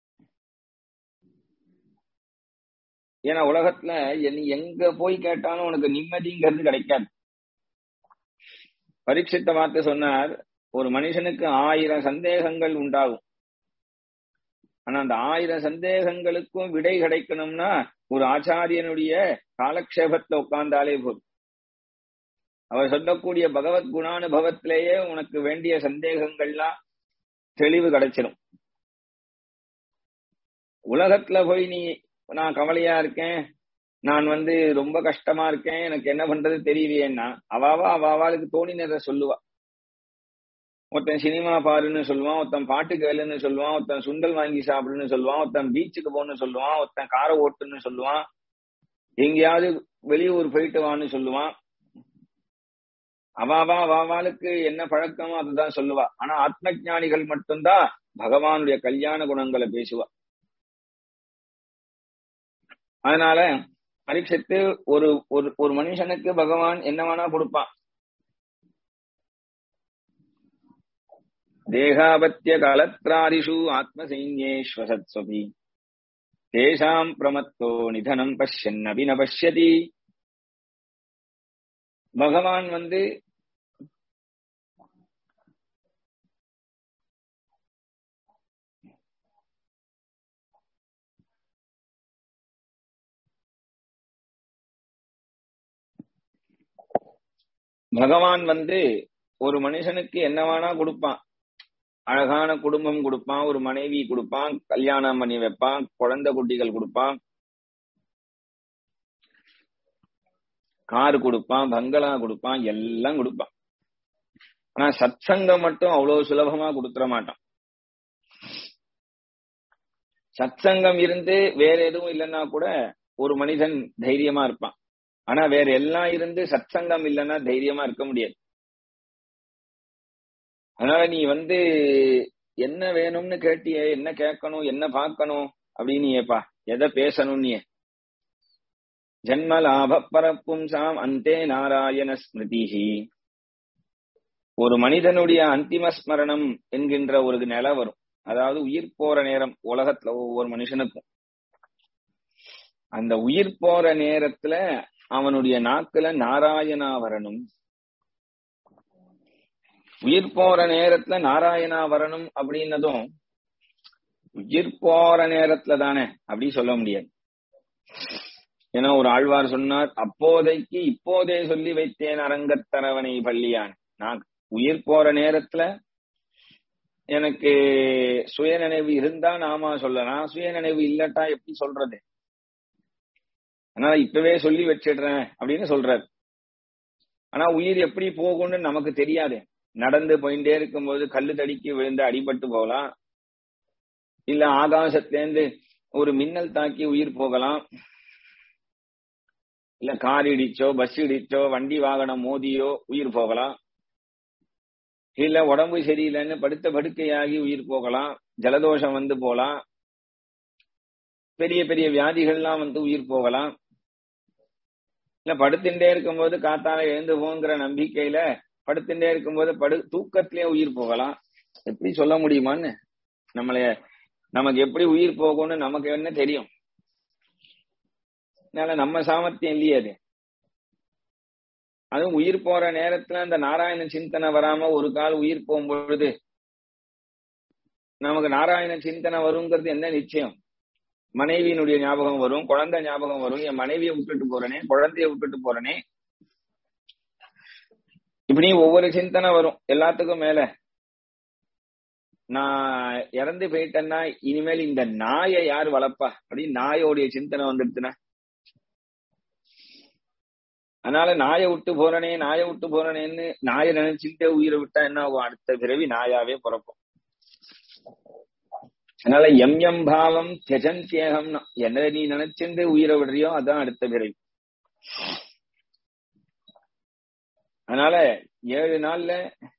ஏன்னா உலகத்துல நீ எங்க போய் கேட்டாலும் உனக்கு நிம்மதிங்கிறது கிடைக்காது பரீட்சித்த வார்த்தை சொன்னார் ஒரு மனுஷனுக்கு ஆயிரம் சந்தேகங்கள் உண்டாகும் ஆனா அந்த ஆயிரம் சந்தேகங்களுக்கும் விடை கிடைக்கணும்னா ஒரு ஆச்சாரியனுடைய காலக்ஷேபத்துல உட்கார்ந்தாலே போதும் அவர் சொல்லக்கூடிய பகவத் குணானுபவத்திலேயே உனக்கு வேண்டிய சந்தேகங்கள்லாம் தெளிவு கிடைச்சிடும் உலகத்துல போய் நீ நான் கவலையா இருக்கேன் நான் வந்து ரொம்ப கஷ்டமா இருக்கேன் எனக்கு என்ன பண்றது தெரியலையேன்னா அவாவா அவாவாளுக்கு தோணினதை சொல்லுவா ஒருத்தன் சினிமா பாருன்னு சொல்லுவான் ஒருத்தன் பாட்டு கேளுன்னு சொல்லுவான் ஒருத்தன் சுண்டல் வாங்கி சாப்பிடுன்னு சொல்லுவான் ஒருத்தன் பீச்சுக்கு போன்னு சொல்லுவான் ஒருத்தன் காரை ஓட்டுன்னு சொல்லுவான் எங்கேயாவது வெளியூர் போயிட்டு வான்னு சொல்லுவான் அவாவா அவாவாளுக்கு என்ன பழக்கமோ அதுதான் சொல்லுவா ஆனா ஆத்ம ஞானிகள் மட்டும்தான் பகவானுடைய கல்யாண குணங்களை பேசுவா அதனால பரீட்சித்து ஒரு ஒரு ஒரு மனுஷனுக்கு பகவான் என்ன வேணா கொடுப்பான் தேகாபத்திய கலத்ராதிஷு ஆத்மசைன்யேஸ்வசத்ஸ்வபி தேஷாம் பிரமத்தோ நிதனம் பஷ்யன் அபி ந பஷ்யதி பகவான் வந்து பகவான் வந்து ஒரு மனுஷனுக்கு என்ன வேணா கொடுப்பான் அழகான குடும்பம் கொடுப்பான் ஒரு மனைவி கொடுப்பான் கல்யாணம் பண்ணி வைப்பான் குழந்தை குட்டிகள் கொடுப்பான் கார் கொடுப்பான் பங்களா கொடுப்பான் எல்லாம் கொடுப்பான் ஆனா சத்சங்கம் மட்டும் அவ்வளவு சுலபமா கொடுத்துட மாட்டான் சத்சங்கம் இருந்து வேற எதுவும் இல்லைன்னா கூட ஒரு மனிதன் தைரியமா இருப்பான் ஆனா வேற எல்லாம் இருந்து சத்சங்கம் இல்லைன்னா தைரியமா இருக்க முடியாது அதனால நீ வந்து என்ன வேணும்னு கேட்டியே என்ன கேட்கணும் என்ன பார்க்கணும் அப்படின்னு ஏப்பா எதை பேசணும் நீ ஜன்ம லாப பரப்பும் சாம் அந்தே நாராயண ஸ்மிருதிஹி ஒரு மனிதனுடைய அந்திம ஸ்மரணம் என்கின்ற ஒரு நில வரும் அதாவது உயிர் போற நேரம் உலகத்துல ஒவ்வொரு மனுஷனுக்கும் அந்த உயிர் போற நேரத்துல அவனுடைய நாக்குல நாராயணா வரணும் உயிர் போற நேரத்துல நாராயணா வரணும் அப்படின்னதும் உயிர் போற நேரத்துல தானே அப்படி சொல்ல முடியாது ஏன்னா ஒரு ஆழ்வார் சொன்னார் அப்போதைக்கு இப்போதே சொல்லி வைத்தேன் அரங்கத்தரவனை பள்ளியான் நான் உயிர் போற நேரத்துல எனக்கு சுயநினைவு இருந்தா நாம சொல்லலாம் சுயநினைவு இல்லட்டா எப்படி சொல்றது அதனால இப்பவே சொல்லி வச்சிடுறேன் அப்படின்னு சொல்றாரு ஆனா உயிர் எப்படி போகும்னு நமக்கு தெரியாது நடந்து போயிட்டே இருக்கும்போது கல்லு தடிக்கி விழுந்து அடிபட்டு போகலாம் இல்ல ஆகாசத்திலேருந்து ஒரு மின்னல் தாக்கி உயிர் போகலாம் இல்ல கார் இடிச்சோ பஸ் இடிச்சோ வண்டி வாகனம் மோதியோ உயிர் போகலாம் இல்ல உடம்பு சரியில்லைன்னு படுத்த படுக்கையாகி உயிர் போகலாம் ஜலதோஷம் வந்து போலாம் பெரிய பெரிய வியாதிகள்லாம் வந்து உயிர் போகலாம் இல்ல படுத்துட்டே இருக்கும்போது காத்தால எழுந்து போங்கிற நம்பிக்கையில படுத்துட்டே இருக்கும்போது படு தூக்கத்திலேயே உயிர் போகலாம் எப்படி சொல்ல முடியுமான்னு நம்மளைய நமக்கு எப்படி உயிர் போகும்னு நமக்கு என்ன தெரியும் அதனால நம்ம சாமர்த்தியம் இல்லையே அது அதுவும் உயிர் போற நேரத்துல அந்த நாராயண சிந்தனை வராம ஒரு கால் உயிர் போகும் பொழுது நமக்கு நாராயண சிந்தனை வருங்கிறது என்ன நிச்சயம் மனைவியினுடைய ஞாபகம் வரும் குழந்தை ஞாபகம் வரும் என் மனைவியை விட்டுட்டு போறனே குழந்தைய விட்டுட்டு போறனே இப்படி ஒவ்வொரு சிந்தனை வரும் எல்லாத்துக்கும் மேல நான் இறந்து போயிட்டேன்னா இனிமேல் இந்த நாயை யார் வளர்ப்பா அப்படின்னு நாயோடைய சிந்தனை வந்துடுச்சுன்னா அதனால நாயை விட்டு போறனே நாயை விட்டு போறனேன்னு நாயை நினைச்சுட்டு உயிரை விட்டா என்ன ஆகும் அடுத்த பிறவி நாயாவே பிறக்கும் அதனால எம் எம் பாவம் தியஜந்தியகம் என்ன நீ நினைச்சிருந்து உயிரை விடுறியோ அதான் அடுத்த பிறவி அதனால ஏழு நாள்ல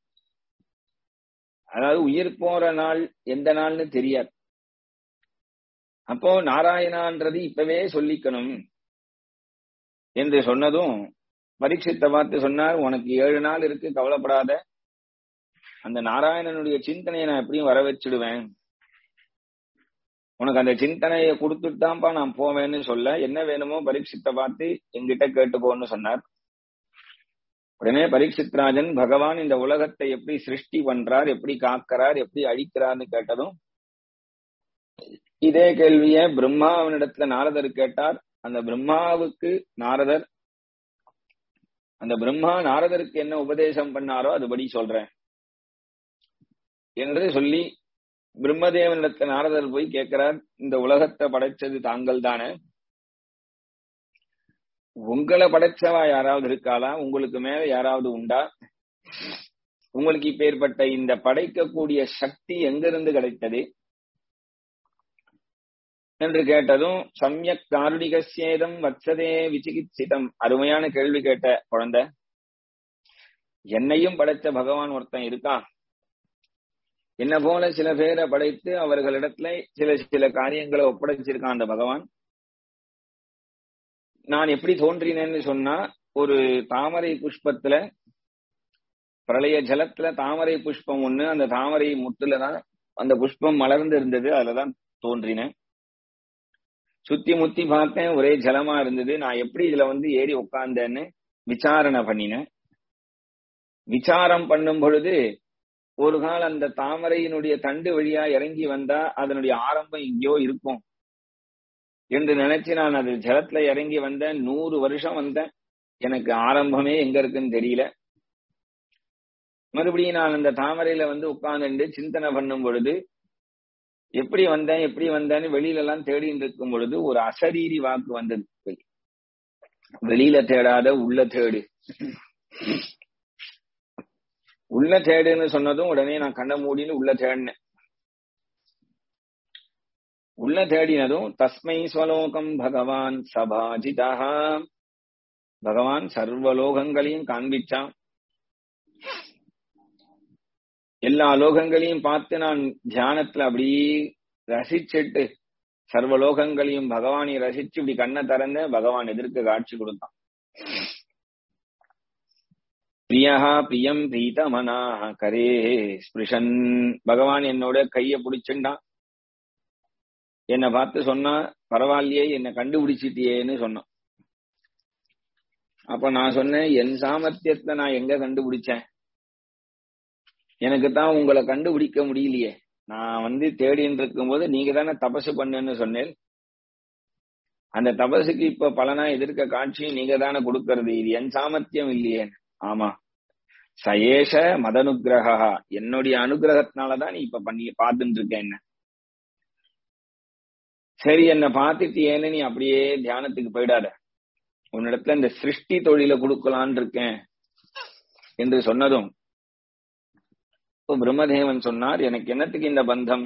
அதாவது உயிர் போற நாள் எந்த நாள்னு தெரியாது அப்போ நாராயணான்றது இப்பவே சொல்லிக்கணும் என்று சொன்னதும் பரீட்சித்தை பார்த்து சொன்னார் உனக்கு ஏழு நாள் இருக்கு கவலைப்படாத அந்த நாராயணனுடைய சிந்தனையை நான் எப்படியும் வர வச்சிடுவேன் உனக்கு அந்த சிந்தனையை கொடுத்துட்டான்ப்பா நான் போவேன்னு சொல்ல என்ன வேணுமோ பரீட்சித்தை பார்த்து எங்கிட்ட கேட்டுக்கோன்னு சொன்னார் உடனே பரீட்சித் ராஜன் பகவான் இந்த உலகத்தை எப்படி சிருஷ்டி பண்றார் எப்படி காக்கிறார் எப்படி அழிக்கிறார்னு கேட்டதும் இதே கேள்விய பிரம்மாவனிடத்துல நாரதர் கேட்டார் அந்த பிரம்மாவுக்கு நாரதர் அந்த பிரம்மா நாரதருக்கு என்ன உபதேசம் பண்ணாரோ அதுபடி சொல்றேன் என்று சொல்லி பிரம்மதேவனிடத்துல நாரதர் போய் கேட்கிறார் இந்த உலகத்தை படைச்சது தாங்கள் தானே உங்களை படைச்சவா யாராவது இருக்காளா உங்களுக்கு மேல யாராவது உண்டா உங்களுக்கு இப்ப ஏற்பட்ட இந்த படைக்கக்கூடிய சக்தி எங்கிருந்து கிடைத்தது என்று கேட்டதும் சமயக் காருணிகசேதம் வத்சதே விசிகிச்சிதம் அருமையான கேள்வி கேட்ட குழந்தை என்னையும் படைச்ச பகவான் ஒருத்தன் இருக்கா என்ன போல சில பேரை படைத்து அவர்களிடத்துல சில சில காரியங்களை ஒப்படைச்சிருக்கான் அந்த பகவான் நான் எப்படி தோன்றினேன்னு சொன்னா ஒரு தாமரை புஷ்பத்துல பிரளய ஜலத்துல தாமரை புஷ்பம் ஒண்ணு அந்த தாமரை முட்டுலதான் அந்த புஷ்பம் மலர்ந்து இருந்தது அதுலதான் தோன்றினேன் சுத்தி முத்தி பார்த்தேன் ஒரே ஜலமா இருந்தது நான் எப்படி இதுல வந்து ஏறி உட்கார்ந்தேன்னு விசாரணை பண்ணினேன் விசாரம் பண்ணும் பொழுது ஒரு கால் அந்த தாமரையினுடைய தண்டு வழியா இறங்கி வந்தா அதனுடைய ஆரம்பம் எங்கேயோ இருக்கும் என்று நினைச்சு நான் அது ஜலத்துல இறங்கி வந்தேன் நூறு வருஷம் வந்தேன் எனக்கு ஆரம்பமே எங்க இருக்குன்னு தெரியல மறுபடியும் நான் அந்த தாமரையில வந்து உட்கார்ந்துட்டு சிந்தனை பண்ணும் பொழுது எப்படி வந்தேன் எப்படி வந்தேன்னு வெளியில எல்லாம் தேடிட்டு இருக்கும் பொழுது ஒரு அசரீரி வாக்கு வந்தது வெளியில தேடாத உள்ள தேடு உள்ள தேடுன்னு சொன்னதும் உடனே நான் கண்ண மூடின்னு உள்ள தேடினேன் உள்ள தேடினதும் தஸ்மை ஸ்வலோகம் பகவான் சபாஜிதா பகவான் சர்வலோகங்களையும் காண்பிச்சான் எல்லா லோகங்களையும் பார்த்து நான் தியானத்துல அப்படியே ரசிச்சுட்டு சர்வலோகங்களையும் பகவானை ரசிச்சு இப்படி கண்ணை திறந்த பகவான் எதிர்க்க காட்சி கொடுத்தான் பிரியா பிரியம் பிரீதமனா கரே ஸ்பிருஷன் பகவான் என்னோட கைய பிடிச்சுண்டான் என்னை பார்த்து சொன்னா பரவாயில்லையே என்னை கண்டுபிடிச்சிட்டியேன்னு சொன்னான் அப்ப நான் சொன்னேன் என் சாமர்த்தியத்தை நான் எங்க கண்டுபிடிச்சேன் எனக்கு தான் உங்களை கண்டுபிடிக்க முடியலையே நான் வந்து தேடின்னு இருக்கும்போது நீங்க தானே தபசு பண்ணுன்னு சொன்னேன் அந்த தபசுக்கு இப்ப பலனா எதிர்க்க காட்சி நீங்க தானே கொடுக்கறது இது என் சாமர்த்தியம் இல்லையே ஆமா சயேஷ மதனுகிரகா என்னுடைய அனுகிரகத்தினாலதான் நீ இப்ப பண்ணி பார்த்துட்டு இருக்க என்ன சரி என்ன பார்த்துட்டு ஏன்னு நீ அப்படியே தியானத்துக்கு போயிடாத உன்னிடத்துல இந்த சிருஷ்டி தொழில கொடுக்கலான் இருக்கேன் என்று சொன்னதும் பிரம்மதேவன் சொன்னார் எனக்கு என்னத்துக்கு இந்த பந்தம்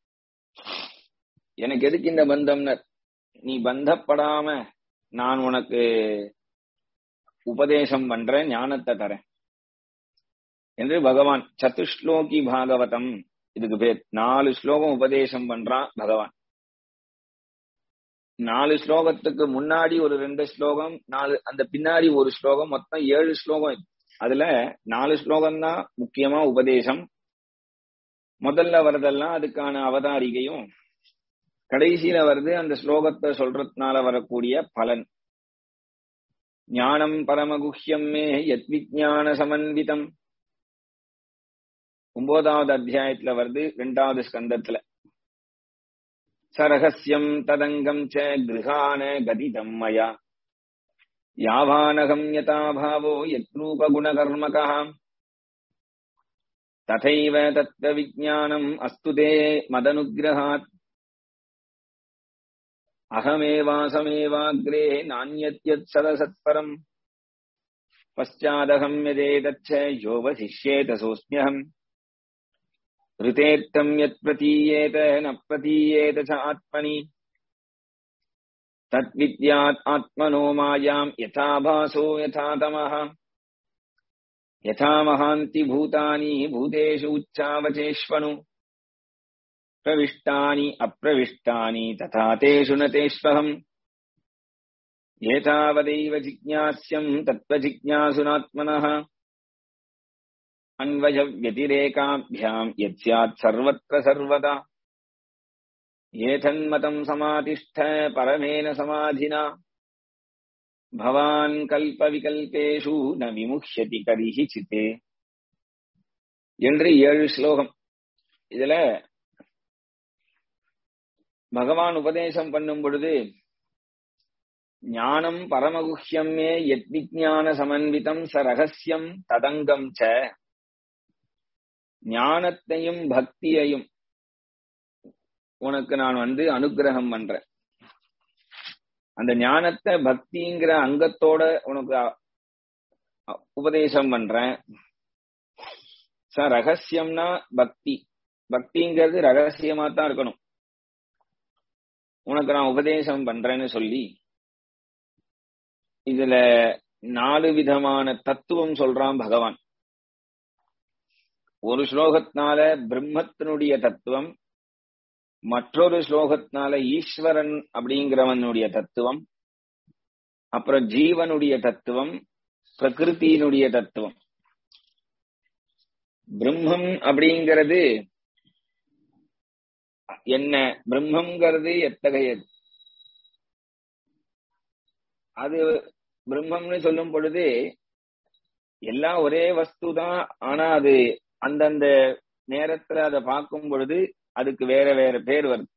எனக்கு எதுக்கு இந்த பந்தம்னு நீ பந்தப்படாம நான் உனக்கு உபதேசம் பண்றேன் ஞானத்தை தரேன் என்று பகவான் சதுஸ்லோகி பாகவதம் இதுக்கு பேர் நாலு ஸ்லோகம் உபதேசம் பண்றான் பகவான் நாலு ஸ்லோகத்துக்கு முன்னாடி ஒரு ரெண்டு ஸ்லோகம் நாலு அந்த பின்னாடி ஒரு ஸ்லோகம் மொத்தம் ஏழு ஸ்லோகம் அதுல நாலு ஸ்லோகம் தான் முக்கியமா உபதேசம் முதல்ல வரதெல்லாம் அதுக்கான அவதாரிகையும் கடைசியில வருது அந்த ஸ்லோகத்தை சொல்றதுனால வரக்கூடிய பலன் ஞானம் பரமகுஹ்யம் மே யத் விஜான சமன்விதம் ஒன்பதாவது அத்தியாயத்துல வருது ரெண்டாவது ஸ்கந்தத்துல சரகசியம் ததங்கம் ச கிருஹான கதிதம் மயா யாவானகம் யதா பாவோ யத்ரூபகுணகர்மகா ததைவ தத்துவ விஜானம் அஸ்து தே மதனுகிரகாத் அகமேவாசமேவாக்ரே நானியத்யத் சதசத்பரம் பశ్చాదహం యదేతచ్చ యోవశిష్యేత సోస్మ్యహం ऋतेत्थं यत् प्रतीयेत न प्रतीयेत च आत्मनि तद्विद्यात् आत्मनो मायाम् यथा भासो यथा तमः यथा महान्ति भूतानि भूतेषु उच्चावचेष्वनु प्रविष्टानि अप्रविष्टानि तथा तेषु न तेष्वहम् एतावदैव जिज्ञास्यम् तत्त्वजिज्ञासुनात्मनः अन्वयव्यतिरेकाभ्याम् यत्स्यात् सर्वत्र सर्वदा एतन्मतम् समातिष्ठ परमेन समाधिना भवान् கல்பவிகல்பேஷு ந விமுஷ்யதி கரிஹி சித்தே என்று ஏழு ஸ்லோகம் இதுல பகவான் உபதேசம் பண்ணும் பொழுது ஞானம் பரமகுஹ்யம் மே யத் விஜான சமன்விதம் ச ரகசியம் ததங்கம் ச ஞானத்தையும் பக்தியையும் உனக்கு நான் வந்து அனுகிரகம் பண்றேன் அந்த ஞானத்தை பக்திங்கிற அங்கத்தோட உனக்கு உபதேசம் பண்றேன் ச ரகசியம்னா பக்தி பக்திங்கிறது ரகசியமா தான் இருக்கணும் உனக்கு நான் உபதேசம் பண்றேன்னு சொல்லி இதுல நாலு விதமான தத்துவம் சொல்றான் பகவான் ஒரு ஸ்லோகத்தினால பிரம்மத்தினுடைய தத்துவம் மற்றொரு ஸ்லோகத்தினால ஈஸ்வரன் அப்படிங்கிறவனுடைய தத்துவம் அப்புறம் ஜீவனுடைய தத்துவம் பிரகிருத்தியினுடைய தத்துவம் பிரம்மம் அப்படிங்கிறது என்ன பிரம்மங்கிறது எத்தகையது அது பிரம்மம்னு சொல்லும் பொழுது எல்லாம் ஒரே வஸ்து தான் ஆனா அது அந்தந்த நேரத்துல அதை பார்க்கும் பொழுது அதுக்கு வேற வேற பேர் வருது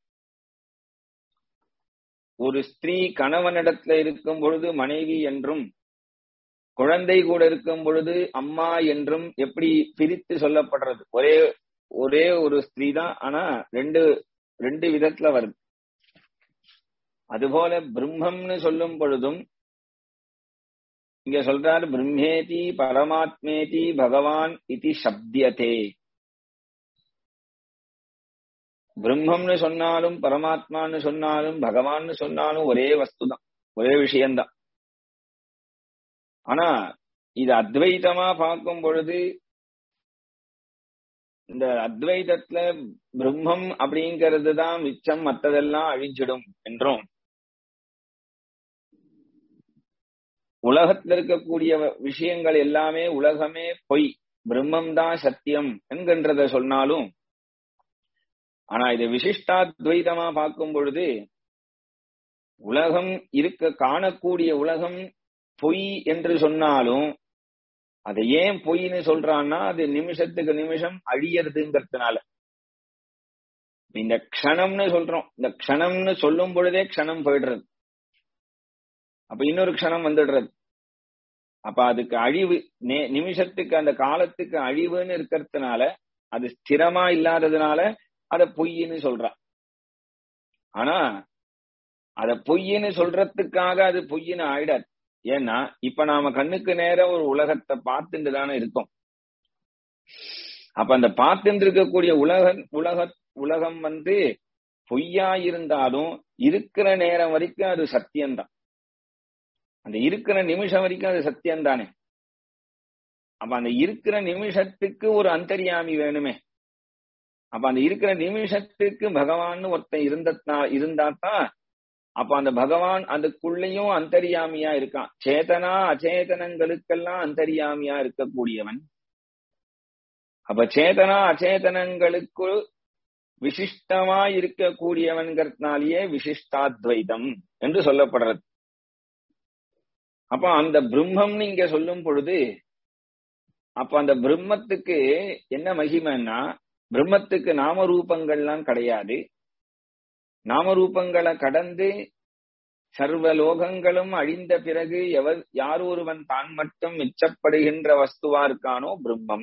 ஒரு ஸ்திரீ கணவனிடத்துல இருக்கும் பொழுது மனைவி என்றும் குழந்தை கூட இருக்கும் பொழுது அம்மா என்றும் எப்படி பிரித்து சொல்லப்படுறது ஒரே ஒரே ஒரு ஸ்திரீ தான் ஆனா ரெண்டு ரெண்டு விதத்துல வருது அதுபோல பிரம்மம்னு சொல்லும் பொழுதும் இங்க சொல்றாரு பிரம்மேதி பரமாத்மேதி பகவான் இது சப்தியதே பிரம்மம்னு சொன்னாலும் பரமாத்மான்னு சொன்னாலும் பகவான்னு சொன்னாலும் ஒரே வஸ்து தான் ஒரே விஷயம்தான் ஆனா இது அத்வைதமா பார்க்கும் பொழுது இந்த அத்வைதத்துல பிரம்மம் அப்படிங்கிறது தான் மிச்சம் மற்றதெல்லாம் அழிஞ்சிடும் என்றும் உலகத்துல இருக்கக்கூடிய விஷயங்கள் எல்லாமே உலகமே பொய் பிரம்மம் தான் சத்தியம் என்கின்றத சொன்னாலும் ஆனா இது விசிஷ்டாத்வைதமா பார்க்கும் பொழுது உலகம் இருக்க காணக்கூடிய உலகம் பொய் என்று சொன்னாலும் அதை ஏன் பொய்ன்னு சொல்றான்னா அது நிமிஷத்துக்கு நிமிஷம் அழியறதுங்கிறதுனால இந்த க்ஷணம்னு சொல்றோம் இந்த க்ஷணம்னு சொல்லும் பொழுதே க்ஷணம் போயிடுறது அப்ப இன்னொரு க்ஷணம் வந்துடுறது அப்ப அதுக்கு அழிவு நிமிஷத்துக்கு அந்த காலத்துக்கு அழிவுன்னு இருக்கிறதுனால அது ஸ்திரமா இல்லாததுனால அத பொய்ன்னு சொல்றான் ஆனா அத பொய்ன்னு சொல்றதுக்காக அது பொய்ன்னு ஆயிடாது ஏன்னா இப்ப நாம கண்ணுக்கு நேரம் ஒரு உலகத்தை பார்த்துட்டு தானே இருக்கோம் அப்ப அந்த பார்த்துட்டு இருக்கக்கூடிய உலக உலக உலகம் வந்து பொய்யா இருந்தாலும் இருக்கிற நேரம் வரைக்கும் அது சத்தியம்தான் அந்த இருக்கிற நிமிஷம் வரைக்கும் அது சத்தியம் தானே அப்ப அந்த இருக்கிற நிமிஷத்துக்கு ஒரு அந்தரியாமி வேணுமே அப்ப அந்த இருக்கிற நிமிஷத்துக்கு பகவான் ஒருத்தன் இருந்தா இருந்தாத்தான் அப்ப அந்த பகவான் அதுக்குள்ளேயும் அந்தரியாமியா இருக்கான் சேதனா அச்சேதனங்களுக்கெல்லாம் அந்தரியாமியா இருக்கக்கூடியவன் அப்ப சேதனா அச்சேதனங்களுக்கு விசிஷ்டமா இருக்கக்கூடியவன்கிறதுனாலேயே விசிஷ்டாத்வைதம் என்று சொல்லப்படுறது அப்ப அந்த பிரம்மம்னு இங்க சொல்லும் பொழுது அப்ப அந்த பிரம்மத்துக்கு என்ன மகிமைன்னா பிரம்மத்துக்கு நாம ரூபங்கள்லாம் கிடையாது நாம ரூபங்களை கடந்து சர்வ லோகங்களும் அழிந்த பிறகு எவர் யார் ஒருவன் தான் மட்டும் மிச்சப்படுகின்ற வஸ்துவா இருக்கானோ பிரம்மம்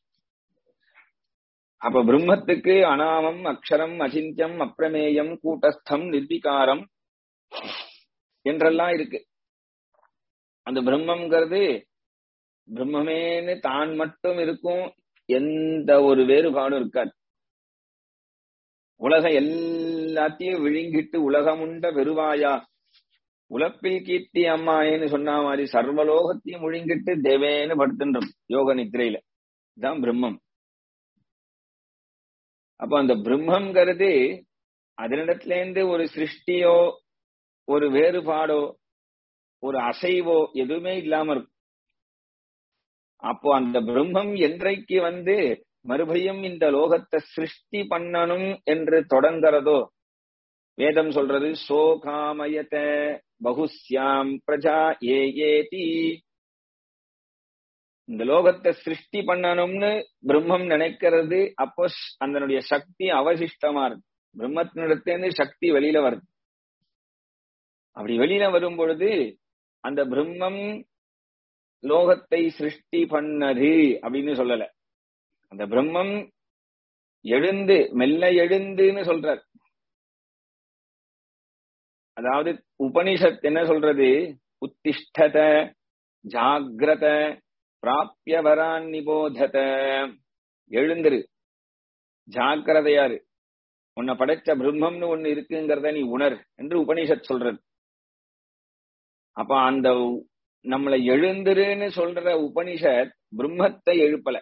அப்ப பிரம்மத்துக்கு அனாமம் அக்ஷரம் அசிந்தியம் அப்பிரமேயம் கூட்டஸ்தம் நிர்விகாரம் என்றெல்லாம் இருக்கு அந்த பிரம்மங்கிறது பிரம்மமேன்னு தான் மட்டும் இருக்கும் எந்த ஒரு வேறுபாடும் இருக்காது உலகம் எல்லாத்தையும் விழுங்கிட்டு உலகமுண்ட பெருவாயா உலப்பில் கீர்த்தி அம்மானேன்னு சொன்ன மாதிரி சர்வலோகத்தையும் முழுங்கிட்டு தேவேன்னு படுத்துன்றோம் யோக நித்திரையில இதுதான் பிரம்மம் அப்ப அந்த பிரம்மங்கிறது அதனிடத்துல இருந்து ஒரு சிருஷ்டியோ ஒரு வேறுபாடோ ஒரு அசைவோ எதுவுமே இல்லாம இருக்கும் அப்போ அந்த பிரம்மம் என்றைக்கு வந்து மறுபடியும் இந்த லோகத்தை சிருஷ்டி பண்ணணும் என்று தொடங்குறதோ வேதம் சொல்றது சோகாமயத பகுஸ்யாம் பிரஜா ஏ ஏதி இந்த லோகத்தை சிருஷ்டி பண்ணணும்னு பிரம்மம் நினைக்கிறது அப்போ அதனுடைய சக்தி அவசிஷ்டமா இருக்கு பிரம்மத்தினிடத்திலிருந்து சக்தி வெளியில வருது அப்படி வெளியில வரும் பொழுது அந்த பிரம்மம் லோகத்தை சிருஷ்டி பண்ணது அப்படின்னு சொல்லல அந்த பிரம்மம் எழுந்து மெல்ல எழுந்துன்னு சொல்றார் அதாவது உபனிஷத் என்ன சொல்றது உத்திஷ்டத ஜாகிரத பிராபிய வரான் நிபோதத எழுந்துரு ஜாக்கிரதையாரு உன்னை படைச்ச பிரம்மம்னு ஒண்ணு இருக்குங்கிறத நீ உணர் என்று உபனிஷத் சொல்றது அப்ப அந்த நம்மளை எழுந்துருன்னு சொல்ற உபனிஷத் பிரம்மத்தை எழுப்பல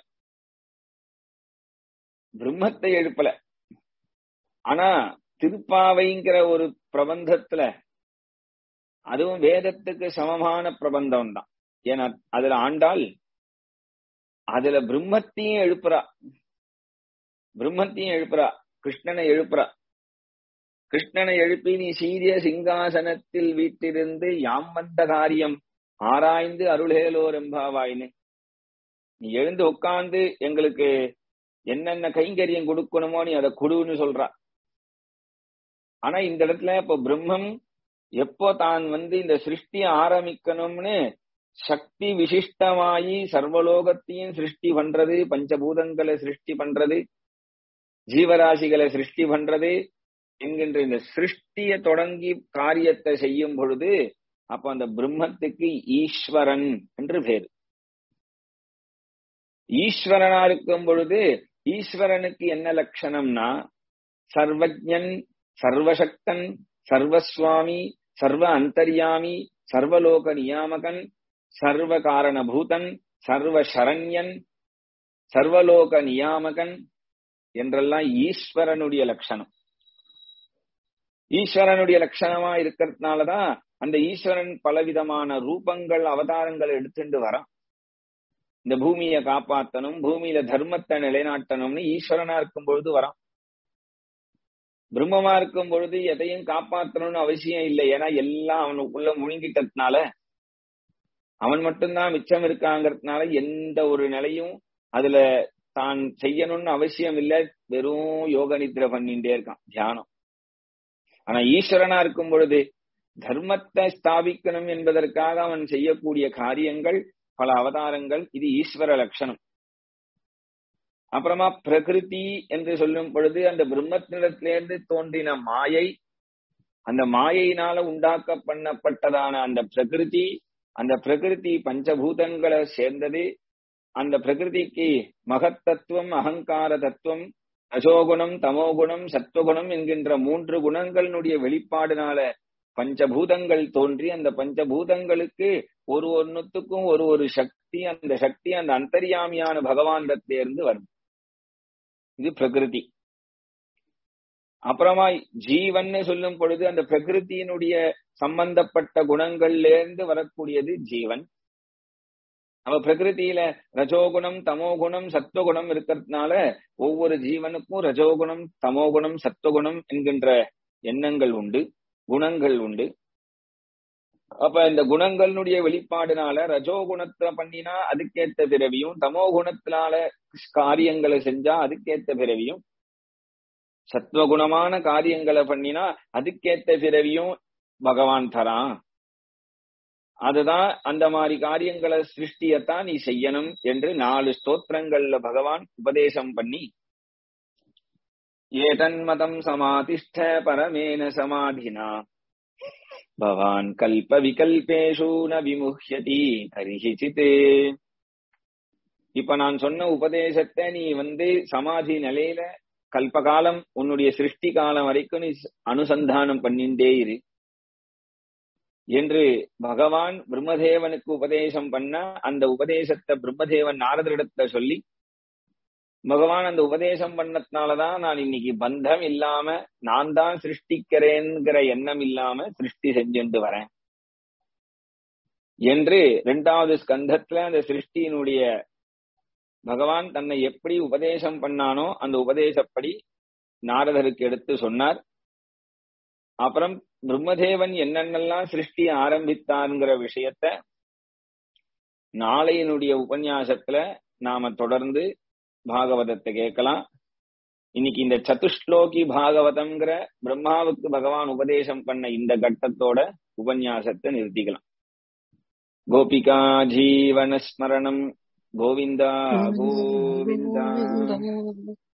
பிரம்மத்தை எழுப்பல ஆனா திருப்பாவைங்கிற ஒரு பிரபந்தத்துல அதுவும் வேதத்துக்கு சமமான பிரபந்தம் தான் ஏன்னா அதுல ஆண்டாள் அதுல பிரம்மத்தையும் எழுப்புறா பிரம்மத்தையும் எழுப்புறா கிருஷ்ணனை எழுப்புறா கிருஷ்ணனை எழுப்பி நீ சீரிய சிங்காசனத்தில் வீட்டிருந்து யாம் வந்த காரியம் ஆராய்ந்து அருளேலோர் எம்பாவாயின்னு நீ எழுந்து உட்கார்ந்து எங்களுக்கு என்னென்ன கைங்கரியம் கொடுக்கணுமோ நீ அதை கொடுன்னு சொல்றா ஆனா இந்த இடத்துல இப்ப பிரம்மம் எப்போ தான் வந்து இந்த சிருஷ்டி ஆரம்பிக்கணும்னு சக்தி விசிஷ்டமாயி சர்வலோகத்தையும் சிருஷ்டி பண்றது பஞ்சபூதங்களை சிருஷ்டி பண்றது ஜீவராசிகளை சிருஷ்டி பண்றது என்கின்ற இந்த சிருஷ்டிய தொடங்கி காரியத்தை செய்யும் பொழுது அப்ப அந்த பிரம்மத்துக்கு ஈஸ்வரன் என்று பேர் ஈஸ்வரனா இருக்கும் பொழுது ஈஸ்வரனுக்கு என்ன லட்சணம்னா சர்வஜன் சர்வசக்தன் சர்வஸ்வாமி சர்வ அந்தர்யாமி சர்வலோக நியாமகன் சர்வ காரணபூதன் சர்வ சரண்யன் சர்வலோக நியாமகன் என்றெல்லாம் ஈஸ்வரனுடைய லட்சணம் ஈஸ்வரனுடைய லட்சணமா இருக்கிறதுனாலதான் அந்த ஈஸ்வரன் பலவிதமான ரூபங்கள் அவதாரங்கள் எடுத்துட்டு வரான் இந்த பூமியை காப்பாத்தணும் பூமியில தர்மத்தை நிலைநாட்டணும்னு ஈஸ்வரனா இருக்கும் பொழுது வரான் பிரம்மமா இருக்கும் பொழுது எதையும் காப்பாற்றணும்னு அவசியம் இல்லை ஏன்னா எல்லாம் அவனுக்குள்ள முழுங்கிட்டதுனால அவன் மட்டும்தான் மிச்சம் இருக்காங்கிறதுனால எந்த ஒரு நிலையும் அதுல தான் செய்யணும்னு அவசியம் இல்ல வெறும் யோக நித்திரை பண்ணிட்டே இருக்கான் தியானம் ஆனா ஈஸ்வரனா இருக்கும் பொழுது தர்மத்தை ஸ்தாபிக்கணும் என்பதற்காக அவன் செய்யக்கூடிய காரியங்கள் பல அவதாரங்கள் இது ஈஸ்வர லட்சணம் அப்புறமா பிரகிருதி என்று சொல்லும் பொழுது அந்த பிரம்மத்தினிடத்திலிருந்து தோன்றின மாயை அந்த மாயையினால உண்டாக்க பண்ணப்பட்டதான அந்த பிரகிருதி அந்த பிரகிருதி பஞ்சபூதங்களை சேர்ந்தது அந்த பிரகிருதிக்கு மகத்தத்துவம் அகங்கார தத்துவம் ரஜோகுணம் தமோகுணம் சத்துவகுணம் என்கின்ற மூன்று குணங்களினுடைய வெளிப்பாடுனால பஞ்சபூதங்கள் தோன்றி அந்த பஞ்சபூதங்களுக்கு ஒரு ஒன்னுத்துக்கும் ஒரு ஒரு சக்தி அந்த சக்தி அந்த அந்தர்யாமியான பகவானிடத்திலிருந்து வரும் இது பிரகிருதி அப்புறமா ஜீவன்னு சொல்லும் பொழுது அந்த பிரகிருத்தியினுடைய சம்பந்தப்பட்ட குணங்கள்ல இருந்து வரக்கூடியது ஜீவன் அவ பிரகிருதியில ரஜோகுணம் தமோகுணம் சத்துவகுணம் இருக்கிறதுனால ஒவ்வொரு ஜீவனுக்கும் ரஜோகுணம் தமோகுணம் சத்துவகுணம் என்கின்ற எண்ணங்கள் உண்டு குணங்கள் உண்டு அப்ப இந்த குணங்களுடைய வெளிப்பாடுனால ரஜோகுணத்தை பண்ணினா அதுக்கேத்த பிறவியும் தமோ குணத்தினால காரியங்களை செஞ்சா அதுக்கேத்த பிறவியும் சத்வகுணமான காரியங்களை பண்ணினா அதுக்கேத்த பிறவியும் பகவான் தரான் அதுதான் அந்த மாதிரி காரியங்களை சிருஷ்டியத்தான் நீ செய்யணும் என்று நாலு ஸ்தோத்திரங்கள்ல பகவான் உபதேசம் பண்ணி ஏதன்மதம் சமாதிஷ்ட பரமேன சமாதினா பவான் கல்ப விகல்பேஷு ந விமுஹ்யதி ஹரிஹிச்சிதே இப்ப நான் சொன்ன உபதேசத்தை நீ வந்து சமாதி நிலையில கல்பகாலம் உன்னுடைய சிருஷ்டி காலம் வரைக்கும் நீ அனுசந்தானம் பண்ணிண்டே இரு என்று பகவான் பிரம்மதேவனுக்கு உபதேசம் பண்ண அந்த உபதேசத்தை பிரம்மதேவன் நாரதரிடத்துல சொல்லி பகவான் அந்த உபதேசம் பண்ணதுனாலதான் நான் இன்னைக்கு பந்தம் இல்லாம நான் தான் சிருஷ்டிக்கிறேங்கிற எண்ணம் இல்லாம சிருஷ்டி செஞ்சுட்டு வரேன் என்று இரண்டாவது ஸ்கந்தத்துல அந்த சிருஷ்டியினுடைய பகவான் தன்னை எப்படி உபதேசம் பண்ணானோ அந்த உபதேசப்படி நாரதருக்கு எடுத்து சொன்னார் அப்புறம் பிரம்மதேவன் என்னென்னலாம் சிருஷ்டி ஆரம்பித்தாருங்கிற விஷயத்த நாளையினுடைய உபன்யாசத்துல நாம தொடர்ந்து பாகவதத்தை கேட்கலாம் இன்னைக்கு இந்த சதுஷ்லோகி பாகவதம்ங்கிற பிரம்மாவுக்கு பகவான் உபதேசம் பண்ண இந்த கட்டத்தோட உபன்யாசத்தை நிறுத்திக்கலாம் கோபிகா ஜீவனஸ்மரணம் கோவிந்தா கோவிந்தா